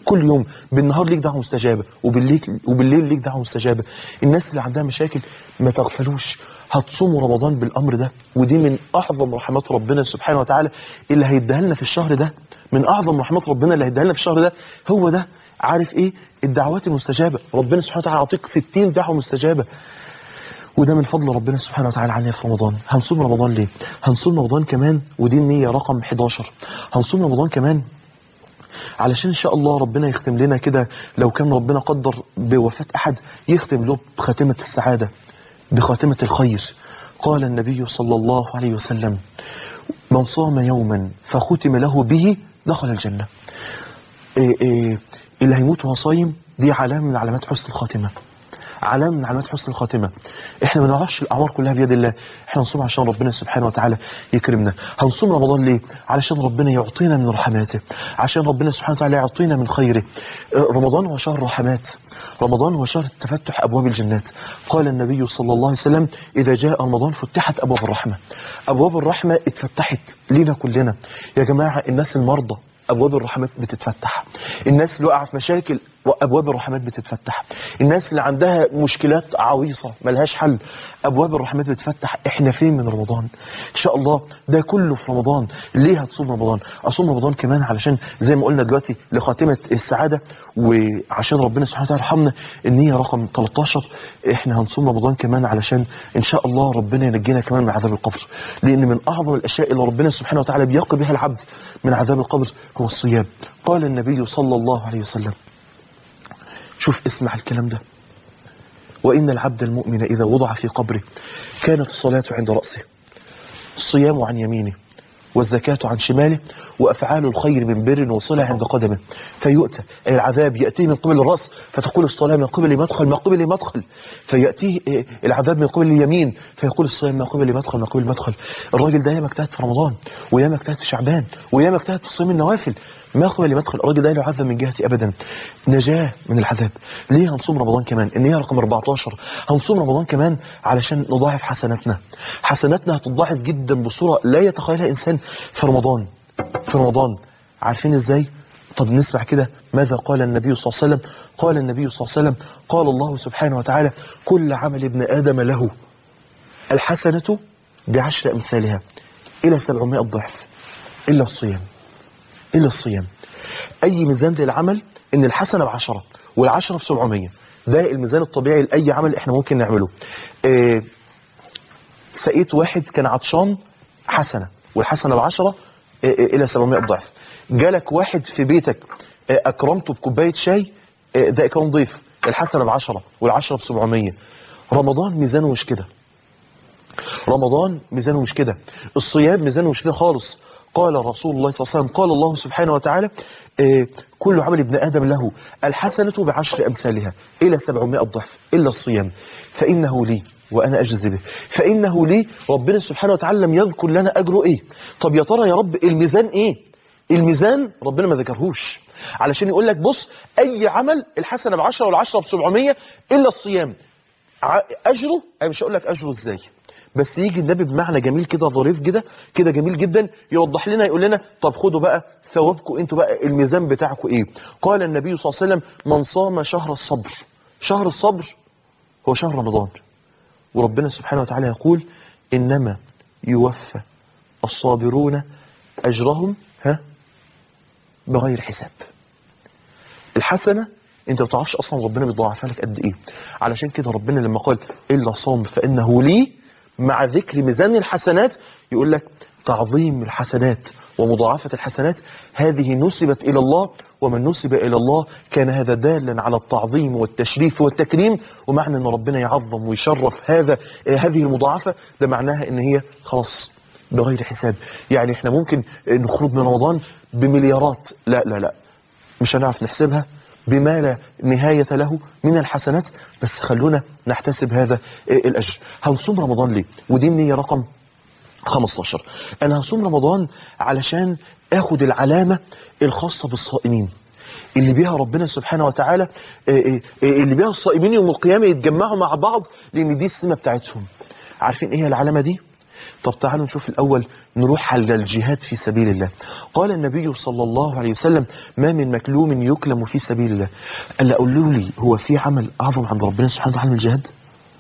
كل يوم بالنهار ليك دعوه مستجابه وبالليل وبالليل ليك دعوه مستجابه الناس اللي عندها مشاكل ما تغفلوش هتصوموا رمضان بالامر ده ودي من اعظم رحمات ربنا سبحانه وتعالى اللي هيديها لنا في الشهر ده من اعظم رحمات ربنا اللي هيديها لنا في الشهر ده هو ده عارف ايه الدعوات المستجابه ربنا سبحانه وتعالى يعطيك 60 دعوه مستجابه وده من فضل ربنا سبحانه وتعالى علينا في رمضان هنصوم رمضان ليه هنصوم رمضان كمان ودي النية رقم 11 هنصوم رمضان كمان علشان ان شاء الله ربنا يختم لنا كده لو كان ربنا قدر بوفاة احد يختم له بخاتمة السعادة بخاتمة الخير قال النبي صلى الله عليه وسلم من صام يوما فختم له به دخل الجنة إيه إيه اللي هيموت وهو صايم دي علامة من علامات حسن الخاتمة علامة من علامات حسن الخاتمة احنا ما نعرفش الاعمار كلها بيد الله احنا نصوم عشان ربنا سبحانه وتعالى يكرمنا هنصوم رمضان ليه علشان ربنا يعطينا من رحماته عشان ربنا سبحانه وتعالى يعطينا من خيره اه، رمضان هو شهر رحمات رمضان هو شهر تفتح ابواب الجنات قال النبي صلى الله عليه وسلم اذا جاء رمضان فتحت ابواب الرحمة ابواب الرحمة اتفتحت لينا كلنا يا جماعة الناس المرضى ابواب الرحمات بتتفتح الناس اللي وقع في مشاكل وابواب الرحمات بتتفتح الناس اللي عندها مشكلات عويصه ملهاش حل ابواب الرحمات بتتفتح احنا فين من رمضان ان شاء الله ده كله في رمضان ليه هتصوم رمضان اصوم رمضان كمان علشان زي ما قلنا دلوقتي لخاتمه السعاده وعشان ربنا سبحانه وتعالى يرحمنا النيه رقم 13 احنا هنصوم رمضان كمان علشان ان شاء الله ربنا ينجينا كمان من عذاب القبر لان من اعظم الاشياء اللي ربنا سبحانه وتعالى بيقي بها العبد من عذاب القبر هو الصيام قال النبي صلى الله عليه وسلم شوف اسمع الكلام ده وإن العبد المؤمن إذا وضع في قبره كانت الصلاة عند رأسه الصيام عن يمينه والزكاة عن شماله وأفعال الخير من بر وصلة عند قدمه فيؤتى أي العذاب يأتيه من قبل الرأس فتقول الصلاة من قبل مدخل ما قبل مدخل فيأتيه إيه، العذاب من قبل اليمين فيقول الصيام ما قبل مدخل ما قبل مدخل الراجل ده ياما اجتهد في رمضان وياما اجتهد في شعبان وياما اجتهد في صيام النوافل ما قبل مدخل الراجل ده لا يعذب من جهتي أبدا نجاة من العذاب ليه هنصوم رمضان كمان ان هي رقم 14 هنصوم رمضان كمان علشان نضاعف حسناتنا حسناتنا هتضاعف جدا بصورة لا يتخيلها إنسان في رمضان في رمضان عارفين ازاي طب نسمع كده ماذا قال النبي صلى الله عليه وسلم قال النبي صلى الله عليه وسلم قال الله سبحانه وتعالى كل عمل ابن آدم له الحسنة بعشر أمثالها إلى سبعمائة ضعف إلا الصيام إلا الصيام أي ميزان للعمل إن الحسنة بعشرة والعشرة بسبعمية ده الميزان الطبيعي لأي عمل إحنا ممكن نعمله إيه سقيت واحد كان عطشان حسنة والحسنة بعشرة إيه إيه إلى 700 ضعف جالك واحد في بيتك إيه أكرمته بكوباية شاي إيه ده إكرام ضيف الحسنة بعشرة والعشرة بسبعمية رمضان ميزانه مش كده رمضان ميزانه مش كده الصيام ميزانه مش كده خالص قال رسول الله صلى الله عليه وسلم قال الله سبحانه وتعالى آه، كل عمل ابن آدم له الحسنة بعشر أمثالها إلى سبعمائة ضعف إلا الصيام فإنه لي وأنا أجزي به فإنه لي ربنا سبحانه وتعالى لم يذكر لنا أجره إيه طب يا ترى يا رب الميزان إيه الميزان ربنا ما ذكرهوش علشان يقول لك بص أي عمل الحسنة بعشرة والعشرة بسبعمية إلا الصيام ع- أجره أنا مش هقول لك أجره إزاي بس يجي النبي بمعنى جميل كده ظريف كده كده جميل جدا يوضح لنا يقول لنا طب خدوا بقى ثوابكم انتوا بقى الميزان بتاعكم ايه قال النبي صلى الله عليه وسلم من صام شهر الصبر شهر الصبر هو شهر رمضان وربنا سبحانه وتعالى يقول انما يوفى الصابرون اجرهم ها بغير حساب الحسنه انت ما تعرفش اصلا ربنا بيضاعفها لك قد ايه علشان كده ربنا لما قال الا صام فانه لي مع ذكر ميزان الحسنات يقول لك تعظيم الحسنات ومضاعفة الحسنات هذه نسبت إلى الله ومن نسب إلى الله كان هذا دالا على التعظيم والتشريف والتكريم ومعنى أن ربنا يعظم ويشرف هذا آه، هذه المضاعفة ده معناها أن هي خلاص بغير حساب يعني احنا ممكن نخرج من رمضان بمليارات لا لا لا مش هنعرف نحسبها بما لا نهاية له من الحسنات بس خلونا نحتسب هذا إيه الأجر هنصوم رمضان ليه ودي النية رقم 15 أنا هصوم رمضان علشان أخد العلامة الخاصة بالصائمين اللي بيها ربنا سبحانه وتعالى إيه إيه إيه اللي بيها الصائمين يوم القيامة يتجمعوا مع بعض لأن دي السمة بتاعتهم عارفين إيه هي العلامة دي؟ طب تعالوا نشوف الأول نروح على الجهاد في سبيل الله قال النبي صلى الله عليه وسلم ما من مكلوم يكلم في سبيل الله ألا أقول لي هو في عمل أعظم عند ربنا سبحانه وتعالى من الجهاد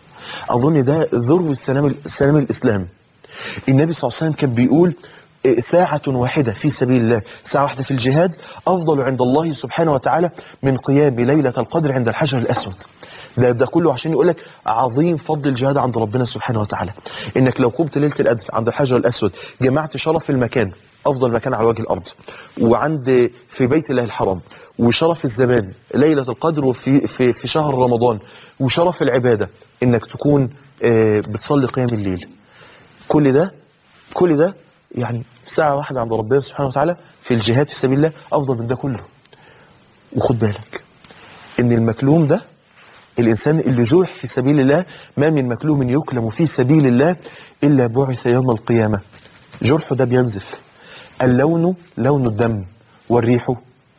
أظن ده ذروة سلام سلام الإسلام النبي صلى الله عليه وسلم كان بيقول ساعة واحدة في سبيل الله ساعة واحدة في الجهاد أفضل عند الله سبحانه وتعالى من قيام ليلة القدر عند الحجر الأسود ده, ده كله عشان يقول لك عظيم فضل الجهاد عند ربنا سبحانه وتعالى إنك لو قمت ليلة القدر عند الحجر الأسود جمعت شرف المكان أفضل مكان على وجه الأرض وعند في بيت الله الحرام وشرف الزمان ليلة القدر وفي في, في شهر رمضان وشرف العبادة إنك تكون آه، بتصلي قيام الليل كل ده كل ده يعني ساعة واحدة عند ربنا سبحانه وتعالى في الجهاد في سبيل الله أفضل من ده كله وخد بالك إن المكلوم ده الإنسان اللي جرح في سبيل الله ما من مكلوم يكلم في سبيل الله إلا بعث يوم القيامة جرحه ده بينزف اللون لون الدم والريح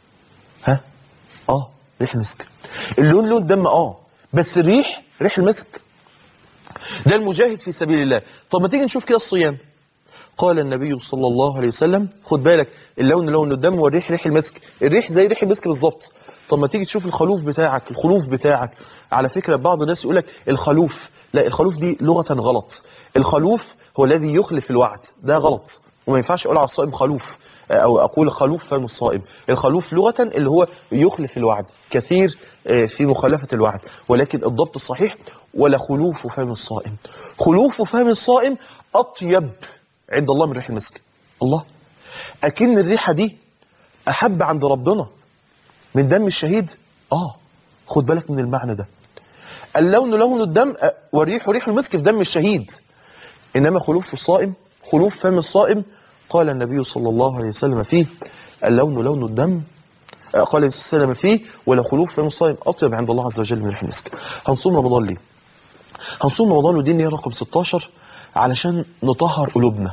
ها اه ريح المسك اللون لون الدم اه بس الريح ريح المسك ده المجاهد في سبيل الله طب ما تيجي نشوف كده الصيام قال النبي صلى الله عليه وسلم خد بالك اللون لون الدم والريح ريح المسك الريح زي ريح المسك بالظبط طب ما تيجي تشوف الخلوف بتاعك الخلوف بتاعك على فكرة بعض الناس يقول لك الخلوف لا الخلوف دي لغة غلط الخلوف هو الذي يخلف الوعد ده غلط وما ينفعش اقول على الصائم خلوف او اقول خلوف فم الصائم الخلوف لغة اللي هو يخلف الوعد كثير آه، في مخالفة الوعد ولكن الضبط الصحيح ولا خلوف فم الصائم خلوف فم الصائم اطيب عند الله من ريح المسك الله اكن الريحة دي احب عند ربنا من دم الشهيد اه خد بالك من المعنى ده اللون لون الدم آه، والريح ريح المسك في دم الشهيد انما خلوف الصائم خلوف فم الصائم قال النبي صلى الله عليه وسلم فيه اللون لون الدم آه، قال النبي صلى الله عليه وسلم فيه ولا خلوف فم الصائم اطيب عند الله عز وجل من ريح المسك هنصوم رمضان ليه هنصوم رمضان ودي النية رقم 16 علشان نطهر قلوبنا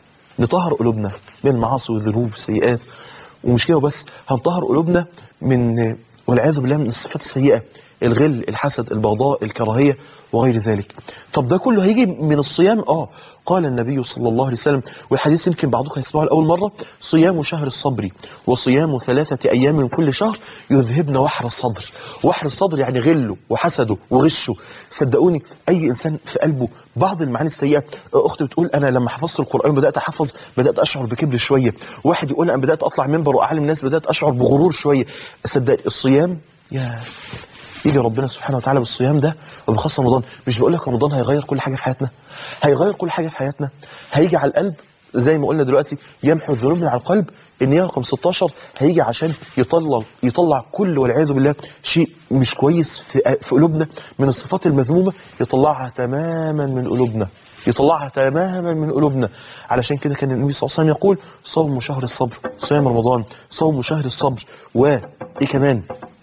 نطهر قلوبنا من المعاصي والذنوب والسيئات ومش كده وبس هنطهر قلوبنا من والعياذ بالله من الصفات السيئة الغل الحسد البغضاء الكراهية وغير ذلك طب ده كله هيجي من الصيام اه قال النبي صلى الله عليه وسلم والحديث يمكن بعضكم يسمعه لأول مرة صيام شهر الصبر وصيام ثلاثة أيام من كل شهر يذهبن وحر الصدر وحر الصدر يعني غله وحسده وغشه صدقوني أي إنسان في قلبه بعض المعاني السيئة أختي بتقول أنا لما حفظت القرآن بدأت أحفظ بدأت أشعر بكبر شوية واحد يقول أنا بدأت أطلع منبر وأعلم الناس بدأت أشعر بغرور شوية صدق الصيام يا يجي ربنا سبحانه وتعالى بالصيام ده وبخاصة رمضان مش بقول لك رمضان هيغير كل حاجة في حياتنا هيغير كل حاجة في حياتنا هيجي على القلب زي ما قلنا دلوقتي يمحو الذنوب من على القلب النية رقم 16 هيجي عشان يطلع يطلع كل والعياذ بالله شيء مش كويس في في قلوبنا من الصفات المذمومة يطلعها تماما من قلوبنا يطلعها تماما من قلوبنا علشان كده كان النبي صلى الله عليه وسلم يقول صوم شهر الصبر صيام رمضان صوم شهر الصبر وايه كمان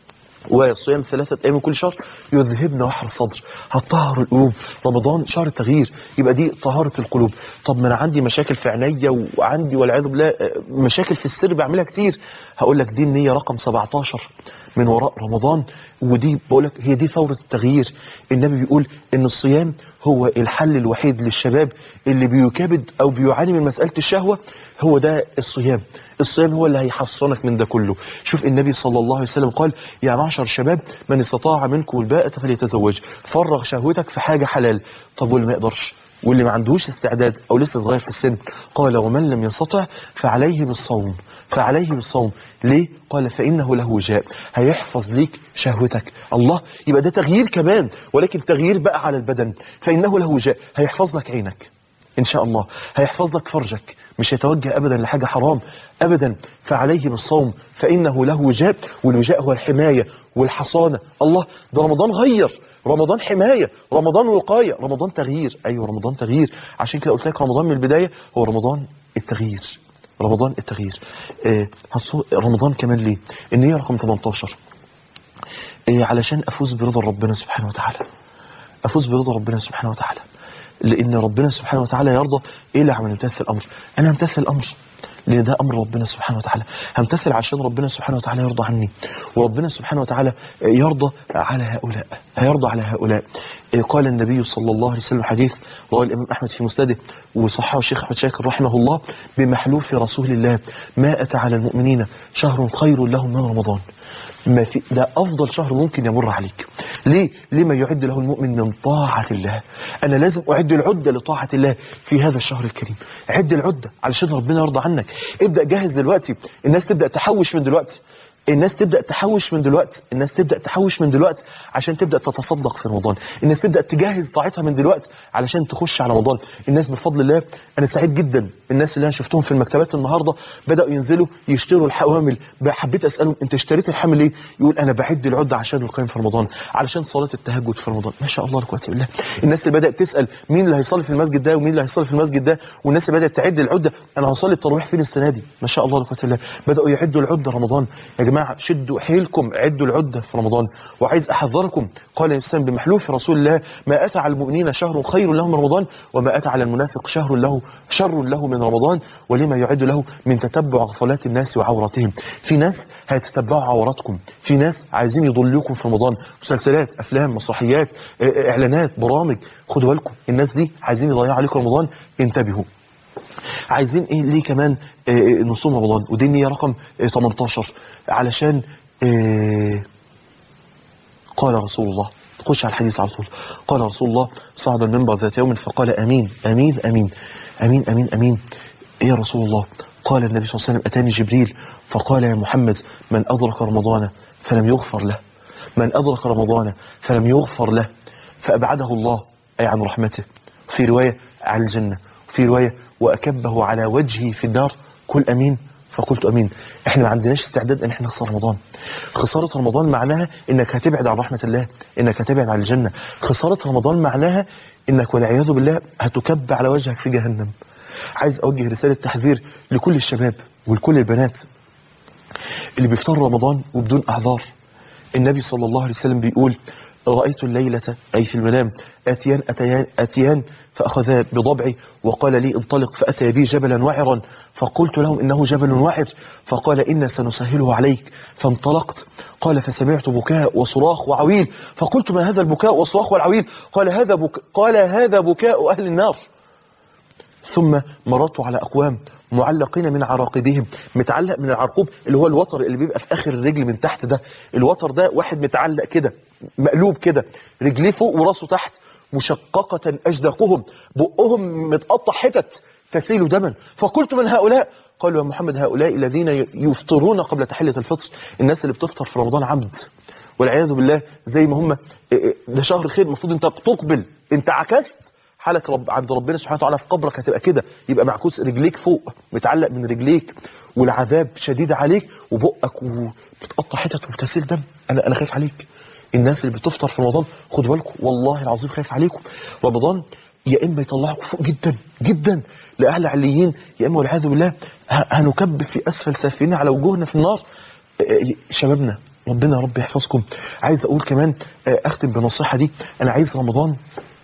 وصيام ثلاثة أيام من كل شهر يذهبن وحر الصدر هتطهر القلوب رمضان شهر التغيير يبقى دي طهارة القلوب طب ما أنا عندي مشاكل في عينيا وعندي والعياذ بالله آه، مشاكل في السر بعملها كتير هقول لك دي النية رقم 17 من وراء رمضان ودي بقول لك هي دي ثورة التغيير النبي بيقول إن الصيام هو الحل الوحيد للشباب اللي بيكابد أو بيعاني من مسألة الشهوة هو ده الصيام الصيام هو اللي هيحصنك من ده كله شوف النبي صلى الله عليه وسلم قال يا معشر الشباب من استطاع منكم الباءة فليتزوج فرغ شهوتك في حاجة حلال طب واللي ما يقدرش واللي ما عندهوش استعداد او لسه صغير في السن قال ومن لم يستطع فعليه بالصوم فعليه بالصوم ليه قال فانه له وجاء هيحفظ ليك شهوتك الله يبقى ده تغيير كمان ولكن تغيير بقى على البدن فانه له وجاء هيحفظ لك عينك ان شاء الله هيحفظ لك فرجك مش هيتوجه ابدا لحاجه حرام ابدا فعليه بالصوم فانه له وجاء والوجاء هو الحمايه والحصانه الله ده رمضان غير رمضان حمايه رمضان وقايه رمضان تغيير ايوه رمضان تغيير عشان كده قلت لك رمضان من البدايه هو رمضان التغيير رمضان التغيير آه هتصو- رمضان كمان ليه النية رقم 18 آه علشان افوز برضا ربنا سبحانه وتعالى افوز برضا ربنا سبحانه وتعالى لان ربنا سبحانه وتعالى يرضى الى عمل يمتثل الامر انا امتثل الامر لان ده امر ربنا سبحانه وتعالى همتثل عشان ربنا سبحانه وتعالى يرضى عني وربنا سبحانه وتعالى يرضى على هؤلاء هيرضى على هؤلاء إيه قال النبي صلى الله عليه وسلم حديث رواه الامام احمد في مسنده وصححه الشيخ احمد شاكر رحمه الله بمحلوف رسول الله ما اتى على المؤمنين شهر خير لهم من رمضان ما في ده افضل شهر ممكن يمر عليك ليه لما يعد له المؤمن من طاعه الله انا لازم اعد العده لطاعه الله في هذا الشهر الكريم عد العده علشان ربنا يرضى عنك ابدا جهز دلوقتي الناس تبدا تحوش من دلوقتي الناس تبدا تحوش من دلوقتي الناس تبدا تحوش من دلوقتي عشان تبدا تتصدق في رمضان الناس تبدا تجهز طاعتها من دلوقتي علشان تخش على رمضان الناس بفضل الله انا سعيد جدا الناس اللي انا شفتهم في المكتبات النهارده بداوا ينزلوا يشتروا الحوامل حبيت اسالهم انت اشتريت الحامل ليه يقول انا بعد العده عشان القيام في رمضان علشان صلاه التهجد في رمضان ما شاء الله لا قوه الا بالله الناس اللي بدات تسال مين اللي هيصلي في المسجد ده ومين اللي هيصلي في المسجد ده والناس اللي بدات تعد العده انا هصلي التراويح فين السنه دي ما شاء الله لا قوه الا بالله بداوا يعدوا العده رمضان يا جماعه شدوا حيلكم عدوا العده في رمضان وعايز احذركم قال الانسان بمحلوف رسول الله ما اتى على المؤمنين شهر خير له من رمضان وما اتى على المنافق شهر له شر له من رمضان ولما يعد له من تتبع غفلات الناس وعوراتهم في ناس هيتتبعوا عوراتكم في ناس عايزين يضلوكم في رمضان مسلسلات افلام مسرحيات اه، اعلانات برامج خدوا بالكم الناس دي عايزين يضيعوا عليكم رمضان انتبهوا عايزين ايه ليه كمان آه، آه، نصوم رمضان ودي النية رقم آه، 18 علشان آه، قال رسول الله خش على الحديث على طول قال رسول الله صعد المنبر ذات يوم فقال امين امين امين امين امين امين إيه يا رسول الله قال النبي صلى الله عليه وسلم اتاني جبريل فقال يا محمد من ادرك رمضان فلم يغفر له من ادرك رمضان فلم يغفر له فابعده الله اي عن رحمته في روايه عن الجنه في روايه واكبه على وجهه في النار كل امين فقلت امين احنا ما عندناش استعداد ان احنا نخسر رمضان خساره رمضان معناها انك هتبعد عن رحمه الله انك هتبعد عن الجنه خساره رمضان معناها انك والعياذ بالله هتكب على وجهك في جهنم عايز اوجه رساله تحذير لكل الشباب ولكل البنات اللي بيفطروا رمضان وبدون اعذار النبي صلى الله عليه وسلم بيقول رأيت الليلة أي في المنام آتيان أتيان, أتيان فأخذا بضبعي وقال لي انطلق فأتى بي جبلا وعرا فقلت لهم إنه جبل وعر فقال إن سنسهله عليك فانطلقت قال فسمعت بكاء وصراخ وعويل فقلت ما هذا البكاء والصراخ والعويل قال هذا بك قال هذا بكاء أهل النار ثم مررت على أقوام معلقين من عراقبهم متعلق من العرقوب اللي هو الوتر اللي بيبقى في آخر الرجل من تحت ده الوتر ده واحد متعلق كده مقلوب كده رجليه فوق وراسه تحت مشققة أجداقهم بقهم متقطع حتت تسيل دما فقلت من هؤلاء قالوا يا محمد هؤلاء الذين يفطرون قبل تحلة الفطر الناس اللي بتفطر في رمضان عمد والعياذ بالله زي ما هم ده شهر خير المفروض انت تقبل انت عكست حالك رب عند ربنا سبحانه وتعالى في قبرك هتبقى كده يبقى معكوس رجليك فوق متعلق من رجليك والعذاب شديد عليك وبقك وبتقطع حتت وبتسيل دم انا انا خايف عليك الناس اللي بتفطر في رمضان خدوا بالكم والله العظيم خايف عليكم رمضان يا اما يطلعكم فوق جدا جدا لاعلى عليين يا اما والعياذ بالله ه- هنكب في اسفل سافلين على وجوهنا في النار آه، شبابنا ربنا يا رب يحفظكم عايز اقول كمان آه، اختم بالنصيحه دي انا عايز رمضان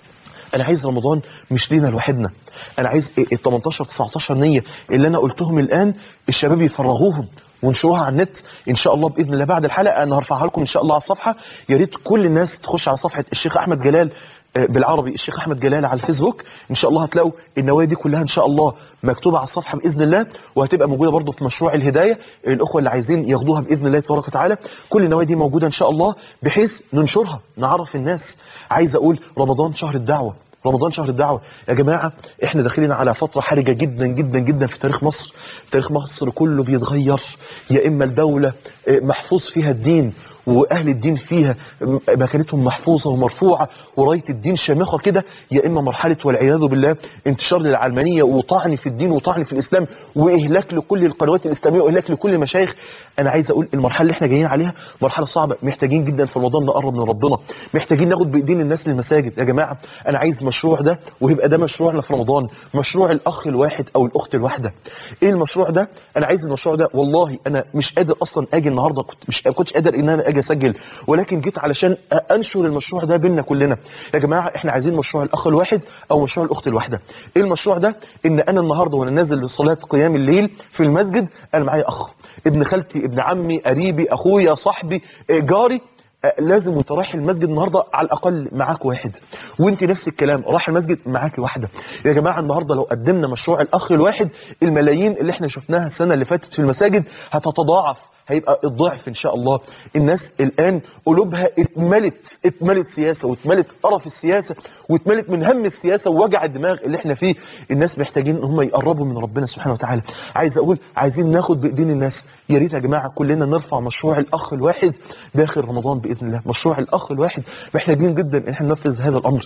انا عايز رمضان مش لينا لوحدنا انا عايز ال 18 19 نيه اللي انا قلتهم الان الشباب يفرغوهم وانشروها على النت ان شاء الله باذن الله بعد الحلقه انا هرفعها لكم ان شاء الله على الصفحه يا ريت كل الناس تخش على صفحه الشيخ احمد جلال آه، بالعربي الشيخ احمد جلال على الفيسبوك ان شاء الله هتلاقوا النوايا دي كلها ان شاء الله مكتوبه على الصفحه باذن الله وهتبقى موجوده برضو في مشروع الهدايه الاخوه اللي عايزين ياخدوها باذن الله تبارك وتعالى كل النوايا دي موجوده ان شاء الله بحيث ننشرها نعرف الناس عايز اقول رمضان شهر الدعوه رمضان شهر الدعوة يا جماعة احنا داخلين على فترة حرجة جدا جدا جدا في تاريخ مصر تاريخ مصر كله بيتغير يا اما الدولة اه، محفوظ فيها الدين واهل الدين فيها م- مكانتهم محفوظة ومرفوعة وراية الدين شامخة كده يا اما مرحلة والعياذ بالله انتشار للعلمانية وطعن في الدين وطعن في الاسلام واهلاك لكل القنوات الاسلامية واهلاك لكل المشايخ انا عايز اقول المرحلة اللي احنا جايين عليها مرحلة صعبة محتاجين جدا في رمضان نقرب من ربنا محتاجين ناخد بايدين الناس للمساجد يا جماعة انا عايز مشروع ده ويبقى ده مشروعنا في رمضان مشروع الاخ الواحد او الاخت الواحدة ايه المشروع ده انا عايز المشروع ده والله انا مش قادر اصلا اجي النهارده كنت مش كنتش قادر ان انا اجي اجي اسجل ولكن جيت علشان انشر المشروع ده بيننا كلنا يا جماعه احنا عايزين مشروع الاخ الواحد او مشروع الاخت الواحده ايه المشروع ده ان انا النهارده وانا نازل لصلاه قيام الليل في المسجد انا معايا اخ ابن خالتي ابن عمي قريبي اخويا صاحبي آه، جاري آه، لازم وانت رايح المسجد النهارده على الاقل معاك واحد وانت نفس الكلام رايح المسجد معاك واحده يا جماعه النهارده لو قدمنا مشروع الاخ الواحد الملايين اللي احنا شفناها السنه اللي فاتت في المساجد هتتضاعف هيبقى الضعف ان شاء الله الناس الان قلوبها اتملت اتملت سياسه واتملت قرف السياسه واتملت من هم السياسه ووجع الدماغ اللي احنا فيه الناس محتاجين ان هم يقربوا من ربنا سبحانه وتعالى عايز اقول عايزين ناخد بايدين الناس يا ريت يا جماعه كلنا نرفع مشروع الاخ الواحد داخل رمضان باذن الله مشروع الاخ الواحد محتاجين جدا ان احنا ننفذ هذا الامر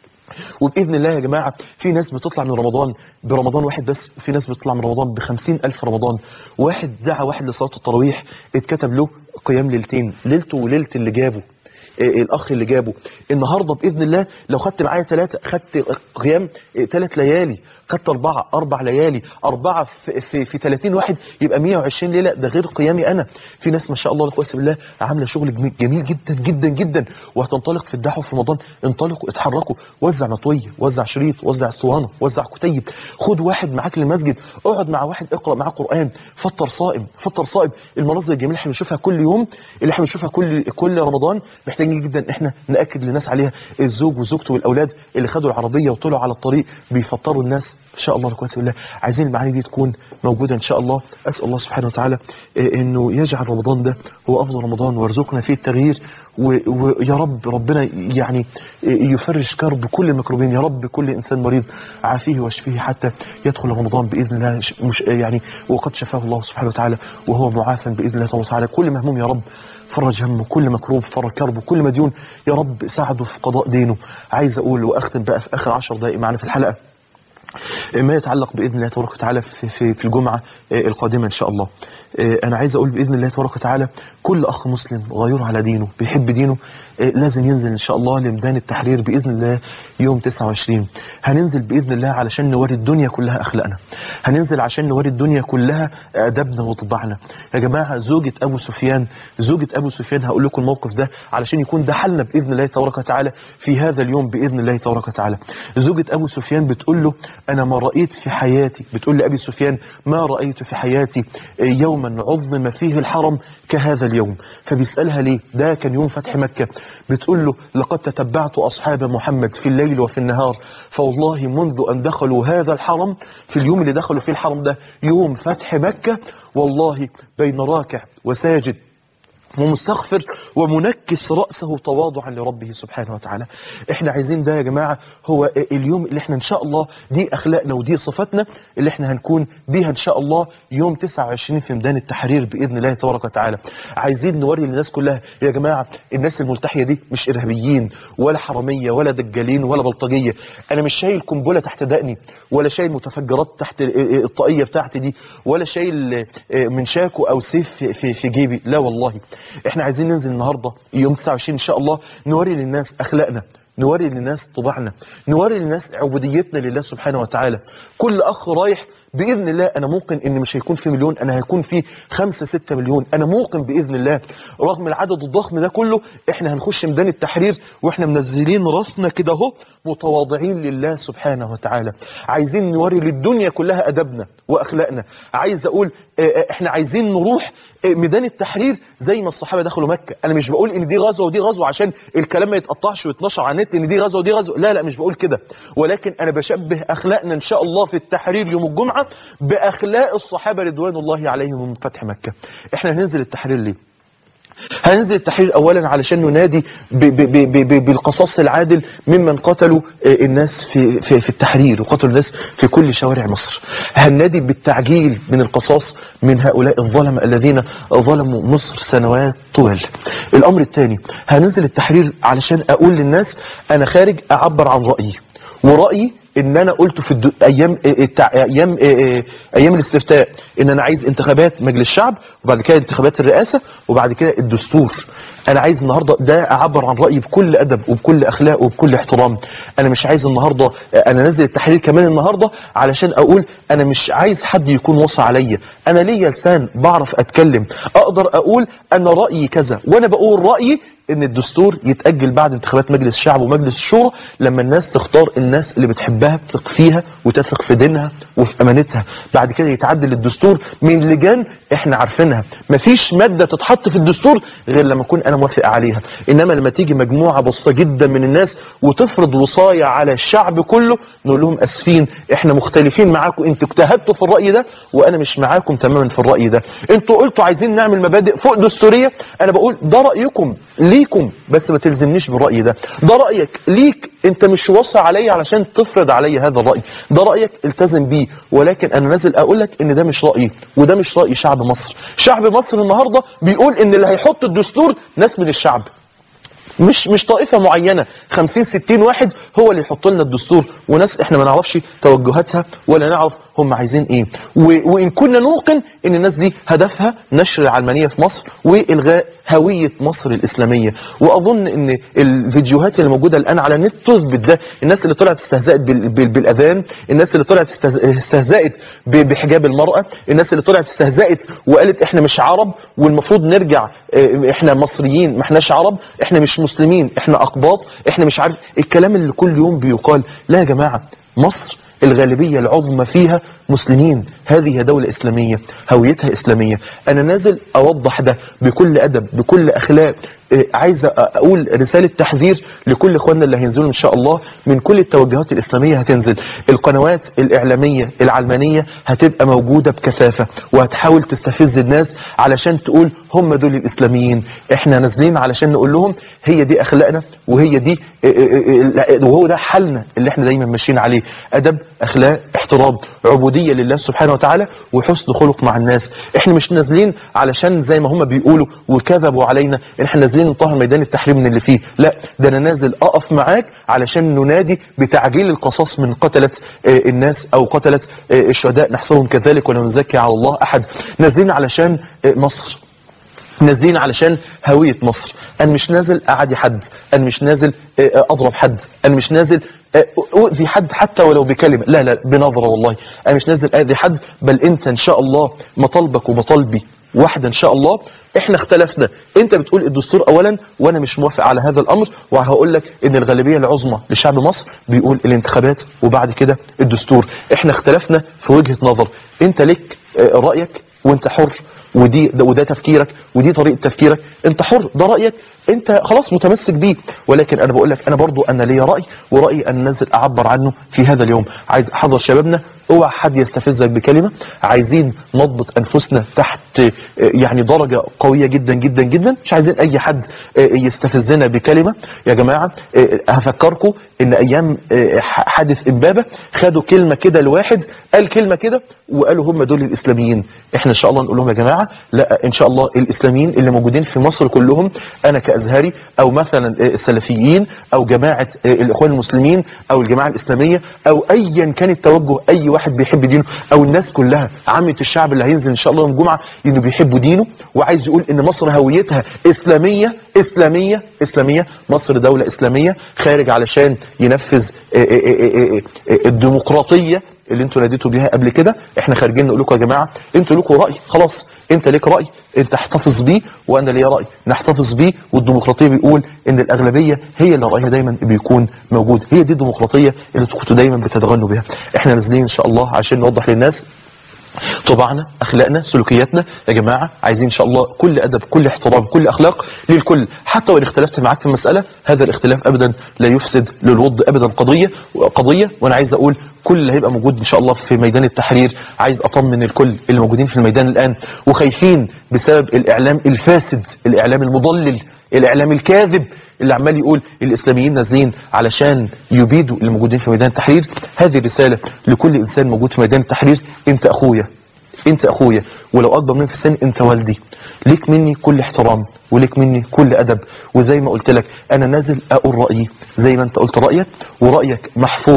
وباذن الله يا جماعه في ناس بتطلع من رمضان برمضان واحد بس في ناس بتطلع من رمضان بخمسين الف رمضان واحد دعا واحد لصلاه التراويح اتكتب له قيام ليلتين ليلته وليله اللي جابه إيه الاخ اللي جابه النهارده باذن الله لو خدت معايا ثلاثه خدت قيام ثلاث ليالي خدت اربعه اربع ليالي اربعه في, في, في 30 واحد يبقى 120 ليله ده غير قيامي انا في ناس ما شاء الله لا قوه الا بالله عامله شغل جميل- جميل جدا جدا جدا وهتنطلق في الدعوه في رمضان انطلقوا اتحركوا وزع مطويه وزع شريط وزع اسطوانه وزع كتيب خد واحد معاك للمسجد اقعد مع واحد اقرا معاه قران فطر صائم فطر صائم المناظر الجميله اللي احنا بنشوفها كل يوم اللي احنا بنشوفها كل كل رمضان محتاجين جدا ان احنا ناكد للناس عليها الزوج وزوجته والاولاد اللي خدوا العربيه وطلعوا على الطريق بيفطروا الناس ان شاء الله لا قوه الا بالله عايزين المعاني دي تكون موجوده ان شاء الله اسال الله سبحانه وتعالى إيه، انه يجعل رمضان ده هو افضل رمضان ويرزقنا فيه التغيير و- ويا رب ربنا يعني إيه، يفرج كرب كل المكروبين يا رب كل انسان مريض عافيه واشفيه حتى يدخل رمضان باذن الله ش- مش يعني وقد شفاه الله سبحانه وتعالى وهو معافى باذن الله تبارك وتعالى كل مهموم يا رب فرج همه كل مكروب فرج كربه كل مديون يا رب ساعده في قضاء دينه عايز اقول واختم بقى في اخر عشر دقائق معنا في الحلقه ما يتعلق باذن الله تبارك وتعالى في في, في الجمعه آه، القادمه ان شاء الله. آه، انا عايز اقول باذن الله تبارك وتعالى كل اخ مسلم غيور على دينه بيحب دينه آه، لازم ينزل ان شاء الله لميدان التحرير باذن الله يوم 29 هننزل باذن الله علشان نوري الدنيا كلها اخلاقنا. هننزل عشان نوري الدنيا كلها ادبنا وطباعنا. يا جماعه زوجة ابو سفيان زوجة ابو سفيان هقول لكم الموقف ده علشان يكون ده حلنا باذن الله تبارك وتعالى في هذا اليوم باذن الله تبارك وتعالى. زوجة ابو سفيان بتقول له انا ما رايت في حياتي بتقول لابي سفيان ما رايت في حياتي يوما عظم فيه الحرم كهذا اليوم فبيسالها ليه ده كان يوم فتح مكه بتقول له لقد تتبعت اصحاب محمد في الليل وفي النهار فوالله منذ ان دخلوا هذا الحرم في اليوم اللي دخلوا فيه الحرم ده يوم فتح مكه والله بين راكع وساجد ومستغفر ومنكس رأسه تواضعا لربه سبحانه وتعالى احنا عايزين ده يا جماعة هو اليوم اللي احنا ان شاء الله دي اخلاقنا ودي صفاتنا اللي احنا هنكون بيها ان شاء الله يوم 29 في ميدان التحرير باذن الله تبارك وتعالى عايزين نوري للناس كلها يا جماعة الناس الملتحية دي مش ارهابيين ولا حرامية ولا دجالين ولا بلطجية انا مش شايل قنبلة تحت دقني ولا شايل متفجرات تحت الطاقية بتاعتي دي ولا شايل من شاكو او سيف في, في, في جيبي لا والله احنا عايزين ننزل النهارده يوم 29 ان شاء الله نوري للناس اخلاقنا نوري للناس طباعنا نوري للناس عبوديتنا لله سبحانه وتعالى كل اخ رايح باذن الله انا موقن ان مش هيكون في مليون انا هيكون في خمسة ستة مليون انا موقن باذن الله رغم العدد الضخم ده كله احنا هنخش ميدان التحرير واحنا منزلين راسنا كده اهو متواضعين لله سبحانه وتعالى عايزين نوري للدنيا كلها ادبنا واخلاقنا عايز اقول اه، اه، احنا عايزين نروح اه، ميدان التحرير زي ما الصحابه دخلوا مكه انا مش بقول ان دي غزوه ودي غزوه عشان الكلام ما يتقطعش ويتنشر على النت ان دي غزوه ودي غزوه لا لا مش بقول كده ولكن انا بشبه اخلاقنا ان شاء الله في التحرير يوم الجمعه باخلاق الصحابه رضوان الله عليهم من فتح مكه احنا هننزل التحرير ليه هننزل التحرير اولا علشان ننادي ب ب ب ب ب بالقصاص العادل ممن قتلوا آه، الناس في, في في التحرير وقتلوا الناس في كل شوارع مصر هننادي بالتعجيل من القصاص من هؤلاء الظلمه الذين ظلموا مصر سنوات طوال الامر الثاني هننزل التحرير علشان اقول للناس انا خارج اعبر عن رايي ورأيي ان انا قلته في الدو... ايام التع... ايام ايام الاستفتاء ان انا عايز انتخابات مجلس الشعب وبعد كده انتخابات الرئاسه وبعد كده الدستور انا عايز النهارده ده اعبر عن رايي بكل ادب وبكل اخلاق وبكل احترام انا مش عايز النهارده انا نازل التحرير كمان النهارده علشان اقول انا مش عايز حد يكون وصى عليا انا ليا لسان بعرف اتكلم اقدر اقول انا رايي كذا وانا بقول رايي ان الدستور يتاجل بعد انتخابات مجلس الشعب ومجلس الشورى لما الناس تختار الناس اللي بتحبها بتثق فيها وتثق في دينها وفي امانتها بعد كده يتعدل الدستور من لجان احنا عارفينها مفيش ماده تتحط في الدستور غير لما اكون انا موافق عليها انما لما تيجي مجموعه بسيطه جدا من الناس وتفرض وصايه على الشعب كله نقول لهم اسفين احنا مختلفين معاكم انتوا اجتهدتوا في الراي ده وانا مش معاكم تماما في الراي ده انتوا قلتوا عايزين نعمل مبادئ فوق دستوريه انا بقول ده رايكم ليكم بس ما تلزمنيش بالراي ده ده رايك ليك انت مش وصى عليا علشان تفرض عليا هذا الراي ده رايك التزم بيه ولكن انا نازل اقول لك ان ده مش رايي وده مش راي شعب مصر شعب مصر النهارده بيقول ان اللي هيحط الدستور ناس من الشعب مش مش طائفه معينه 50 60 واحد هو اللي يحط لنا الدستور وناس احنا ما نعرفش توجهاتها ولا نعرف هم عايزين ايه و- وان كنا نوقن ان الناس دي هدفها نشر العلمانيه في مصر والغاء هويه مصر الاسلاميه واظن ان الفيديوهات اللي موجوده الان على النت تثبت ده الناس اللي طلعت استهزأت بال- بال- بالاذان الناس اللي طلعت استهز- استهزأت ب- بحجاب المراه الناس اللي طلعت استهزأت وقالت احنا مش عرب والمفروض نرجع اه، احنا مصريين ما احناش عرب احنا مش مسلمين احنا اقباط احنا مش عارف الكلام اللي كل يوم بيقال لا يا جماعه مصر الغالبية العظمى فيها مسلمين هذه دولة إسلامية هويتها إسلامية أنا نازل أوضح ده بكل أدب بكل أخلاق إيه، عايز أ- أقول رسالة تحذير لكل إخواننا اللي هينزلوا إن شاء الله من كل التوجهات الإسلامية هتنزل القنوات الإعلامية العلمانية هتبقى موجودة بكثافة وهتحاول تستفز الناس علشان تقول هم دول الإسلاميين إحنا نازلين علشان نقول لهم هي دي أخلاقنا وهي دي إيه، إيه، إيه، وهو ده حالنا اللي إحنا دايما ماشيين عليه أدب أخلاق احترام عبودية لله سبحانه وتعالى وحسن خلق مع الناس احنا مش نازلين علشان زي ما هم بيقولوا وكذبوا علينا احنا نازلين نطهر ميدان التحرير من اللي فيه لا ده انا نازل اقف معاك علشان ننادي بتعجيل القصاص من قتلة آه، الناس او قتلة آه، الشهداء نحسبهم كذلك ولا نزكي على الله احد نازلين علشان آه، مصر نازلين علشان هوية مصر أنا مش نازل أعادي حد أنا مش نازل آه، آه، أضرب حد أنا مش نازل آه، أؤذي حد حتى ولو بكلمة لا لا بنظرة والله أنا مش نازل أذي حد بل أنت إن شاء الله مطالبك ومطالبي واحدة إن شاء الله إحنا اختلفنا أنت بتقول الدستور أولا وأنا مش موافق على هذا الأمر وهقول لك إن الغالبية العظمى لشعب مصر بيقول الانتخابات وبعد كده الدستور إحنا اختلفنا في وجهة نظر أنت لك آه، رأيك وأنت حر ودي ده وده تفكيرك ودي طريقه تفكيرك انت حر ده رايك انت خلاص متمسك بيه ولكن انا بقول لك انا برضو انا ليا راي ورايي انا نازل اعبر عنه في هذا اليوم عايز احذر شبابنا اوعى حد يستفزك بكلمه عايزين نضبط انفسنا تحت آه، يعني درجه قويه جدا جدا جدا مش عايزين اي حد آه، يستفزنا بكلمه يا جماعه آه، هفكركم ان ايام آه، ح- حادث امبابه خدوا كلمه كده لواحد قال كلمه كده وقالوا هم دول الاسلاميين احنا ان شاء الله نقول لهم يا جماعه لا ان شاء الله الاسلاميين اللي موجودين في مصر كلهم انا كازهري او مثلا آه، السلفيين او جماعه آه، الاخوان المسلمين او الجماعه الاسلاميه او ايا كان التوجه اي واحد بيحب دينه او الناس كلها عامه الشعب اللي هينزل ان شاء الله يوم الجمعه انه بيحبوا دينه وعايز يقول ان مصر هويتها اسلاميه اسلاميه اسلاميه مصر دوله اسلاميه خارج علشان ينفذ آه، آه، آه، آه، آه، الديمقراطيه اللي انتوا ناديتوا بيها قبل كده احنا خارجين نقول لكم يا جماعه انتوا لكم راي خلاص انت ليك راي انت احتفظ بيه وانا ليا راي نحتفظ بيه والديمقراطيه بيقول ان الاغلبيه هي اللي رايها دايما بيكون موجود هي دي الديمقراطيه اللي كنتوا دايما بتتغنوا بها احنا نازلين ان شاء الله عشان نوضح للناس طباعنا اخلاقنا سلوكياتنا يا جماعه عايزين ان شاء الله كل ادب كل احترام كل اخلاق للكل حتى وان اختلفت معاك في مساله هذا الاختلاف ابدا لا يفسد للود ابدا قضيه قضيه وانا عايز اقول كل اللي هيبقى موجود ان شاء الله في ميدان التحرير عايز اطمن الكل اللي موجودين في الميدان الان وخايفين بسبب الاعلام الفاسد الاعلام المضلل الاعلام الكاذب اللي عمال يقول الاسلاميين نازلين علشان يبيدوا اللي موجودين في ميدان التحرير هذه رساله لكل انسان موجود في ميدان التحرير انت اخويا انت اخويا ولو اكبر مني في السن انت والدي ليك مني كل احترام وليك مني كل ادب وزي ما قلت لك انا نازل اقول رايي زي ما انت قلت رايك ورايك محفوظ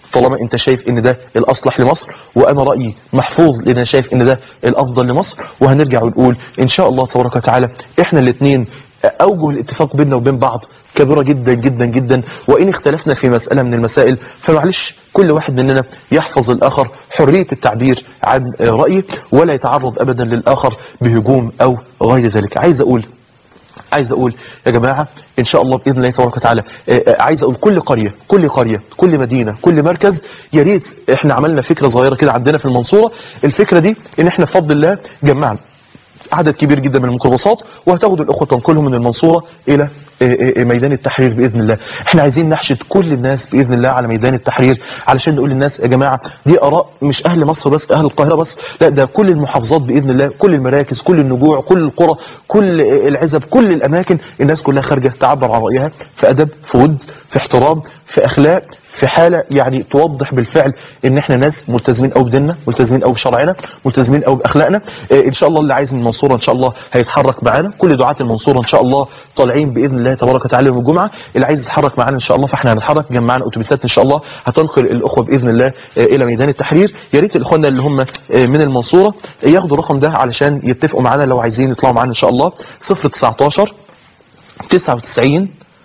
طالما انت شايف ان ده الاصلح لمصر وانا رايي محفوظ لان انا شايف ان ده الافضل لمصر وهنرجع ونقول ان شاء الله تبارك وتعالى احنا الاثنين اوجه الاتفاق بيننا وبين بعض كبيرة جدا جدا جدا وإن اختلفنا في مسألة من المسائل فمعلش كل واحد مننا يحفظ الآخر حرية التعبير عن رأيه ولا يتعرض أبدا للآخر بهجوم أو غير ذلك عايز أقول عايز اقول يا جماعه ان شاء الله باذن الله تبارك وتعالى آه، آه، عايز اقول كل قريه كل قريه كل مدينه كل مركز يا ريت احنا عملنا فكره صغيره كده عندنا في المنصوره الفكره دي ان احنا بفضل الله جمعنا عدد كبير جدا من الميكروباصات وهتاخدوا الاخوه تنقلهم من المنصوره الى إيه إيه ميدان التحرير باذن الله احنا عايزين نحشد كل الناس باذن الله على ميدان التحرير علشان نقول للناس يا جماعه دي اراء مش اهل مصر بس اهل القاهره بس لا ده كل المحافظات باذن الله كل المراكز كل النجوع كل القرى كل العزب كل الاماكن الناس كلها خارجه تعبر عن رايها في ادب في ود في احترام في اخلاق في حاله يعني توضح بالفعل ان احنا ناس ملتزمين قوي بديننا ملتزمين قوي بشرعنا ملتزمين قوي باخلاقنا اه ان شاء الله اللي عايز من المنصوره ان شاء الله هيتحرك معانا كل دعاه المنصوره ان شاء الله طالعين باذن الله تبارك وتعالى يوم الجمعه اللي عايز يتحرك معانا ان شاء الله فاحنا هنتحرك جمعنا اتوبيسات ان شاء الله هتنقل الاخوه باذن الله اه الى ميدان التحرير يا ريت الاخواننا اللي هم اه من المنصوره ياخدوا الرقم ده علشان يتفقوا معانا لو عايزين يطلعوا معانا ان شاء الله 019 99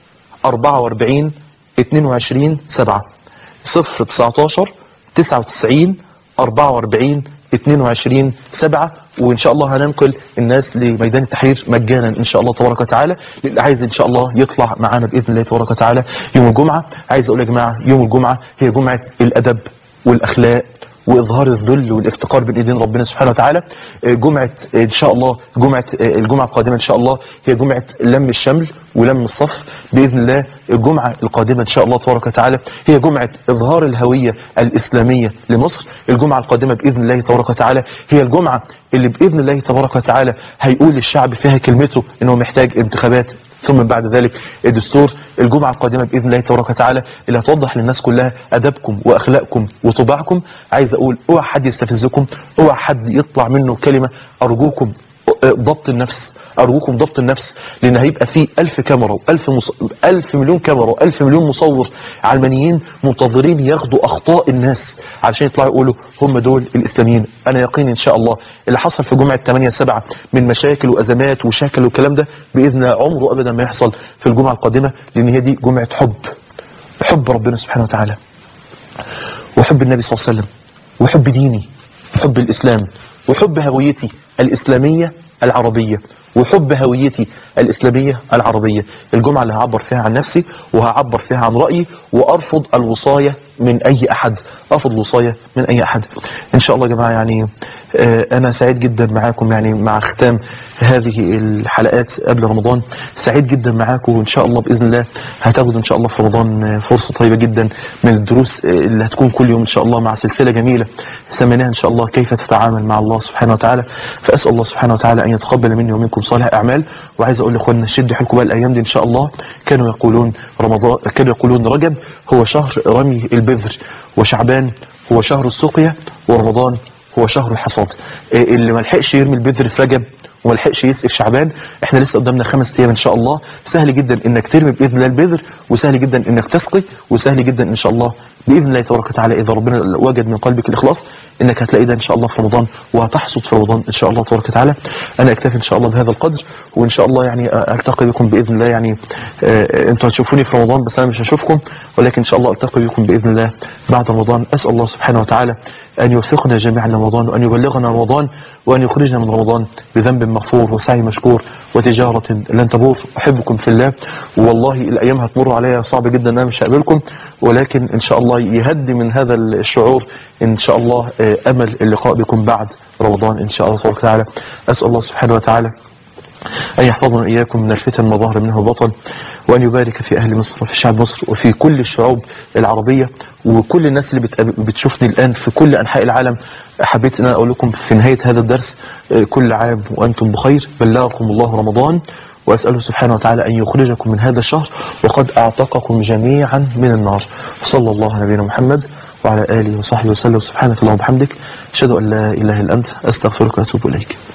44 22 7 0 19 99 44 22 7 وان شاء الله هننقل الناس لميدان التحرير مجانا ان شاء الله تبارك وتعالى اللي عايز ان شاء الله يطلع معانا باذن الله تبارك وتعالى يوم الجمعه عايز اقول يا جماعه يوم الجمعه هي جمعه الادب والاخلاق واظهار الذل والافتقار بين ايدين ربنا سبحانه وتعالى جمعه ان شاء الله جمعه الجمعه القادمه ان شاء الله هي جمعه لم الشمل ولم الصف باذن الله الجمعه القادمه ان شاء الله تبارك وتعالى هي جمعه اظهار الهويه الاسلاميه لمصر الجمعه القادمه باذن الله تبارك وتعالى هي الجمعه اللي باذن الله تبارك وتعالى هيقول للشعب فيها كلمته انه محتاج انتخابات ثم بعد ذلك الدستور الجمعة القادمة بإذن الله تبارك وتعالى اللي هتوضح للناس كلها أدبكم وأخلاقكم وطباعكم عايز أقول اوعى حد يستفزكم اوعى حد يطلع منه كلمة أرجوكم ضبط النفس أرجوكم ضبط النفس لأن هيبقى فيه ألف كاميرا وألف مص... ألف مليون كاميرا وألف مليون مصور علمانيين منتظرين ياخدوا أخطاء الناس علشان يطلعوا يقولوا هم دول الإسلاميين أنا يقين إن شاء الله اللي حصل في جمعة 8 7 من مشاكل وأزمات وشكل والكلام ده بإذن الله عمره أبدا ما يحصل في الجمعة القادمة لأن هي دي جمعة حب حب ربنا سبحانه وتعالى وحب النبي صلى الله عليه وسلم وحب ديني وحب الإسلام وحب هويتي الإسلامية العربية وحب هويتي الإسلامية العربية الجمعة اللي هعبر فيها عن نفسي وهعبر فيها عن رأيي وأرفض الوصاية من أي أحد أرفض الوصاية من أي أحد إن شاء الله يا جماعة يعني آه، أنا سعيد جدا معاكم يعني مع ختام هذه الحلقات قبل رمضان سعيد جدا معاكم وإن شاء الله بإذن الله هتاخدوا إن شاء الله في رمضان آه، فرصة طيبة جدا من الدروس آه، اللي هتكون كل يوم إن شاء الله مع سلسلة جميلة سميناها إن شاء الله كيف تتعامل مع الله سبحانه وتعالى فأسأل الله سبحانه وتعالى أن يتقبل مني ومنكم صالح أعمال وعايز أقول لإخواننا شدوا حيلكم بقى الأيام دي إن شاء الله كانوا يقولون رمضان كانوا يقولون رجب هو شهر رمي البذر وشعبان هو شهر السقيا ورمضان هو شهر الحصاد إيه اللي ما لحقش يرمي البذر في رجب وما لحقش يسقي في شعبان احنا لسه قدامنا خمس ايام ان شاء الله سهل جدا انك ترمي باذن الله البذر وسهل جدا انك تسقي وسهل جدا ان شاء الله باذن الله تبارك وتعالى اذا ربنا وجد من قلبك الاخلاص انك هتلاقي ده ان شاء الله في رمضان وهتحصد في رمضان ان شاء الله تبارك وتعالى انا اكتفي ان شاء الله بهذا القدر وان شاء الله يعني التقي بكم باذن الله يعني آه، انتوا هتشوفوني في رمضان بس انا مش هشوفكم ولكن ان شاء الله التقي بكم باذن الله بعد رمضان اسال الله سبحانه وتعالى ان يوفقنا جميعا لرمضان وان يبلغنا رمضان وان يخرجنا من رمضان بذنب مغفور وسعي مشكور وتجاره لن تبور احبكم في الله والله الايام هتمر عليا صعب جدا ان انا مش هقابلكم ولكن ان شاء الله يهدي من هذا الشعور ان شاء الله آه، امل اللقاء بكم بعد رمضان ان شاء الله تبارك وتعالى اسال الله سبحانه وتعالى أن يحفظنا إياكم من الفتن ما ظهر منه بطن وأن يبارك في أهل مصر وفي شعب مصر وفي كل الشعوب العربية وكل الناس اللي بتقاب- بتشوفني الآن في كل أنحاء العالم حبيت أن أنا أقول لكم في نهاية هذا الدرس آه، كل عام وأنتم بخير بلغكم الله رمضان وأسأله سبحانه وتعالى أن يخرجكم من هذا الشهر وقد أعتقكم جميعا من النار صلى الله على نبينا محمد وعلى آله وصحبه وسلم سبحانك اللهم وبحمدك أشهد أن لا إله إلا أنت أستغفرك وأتوب إليك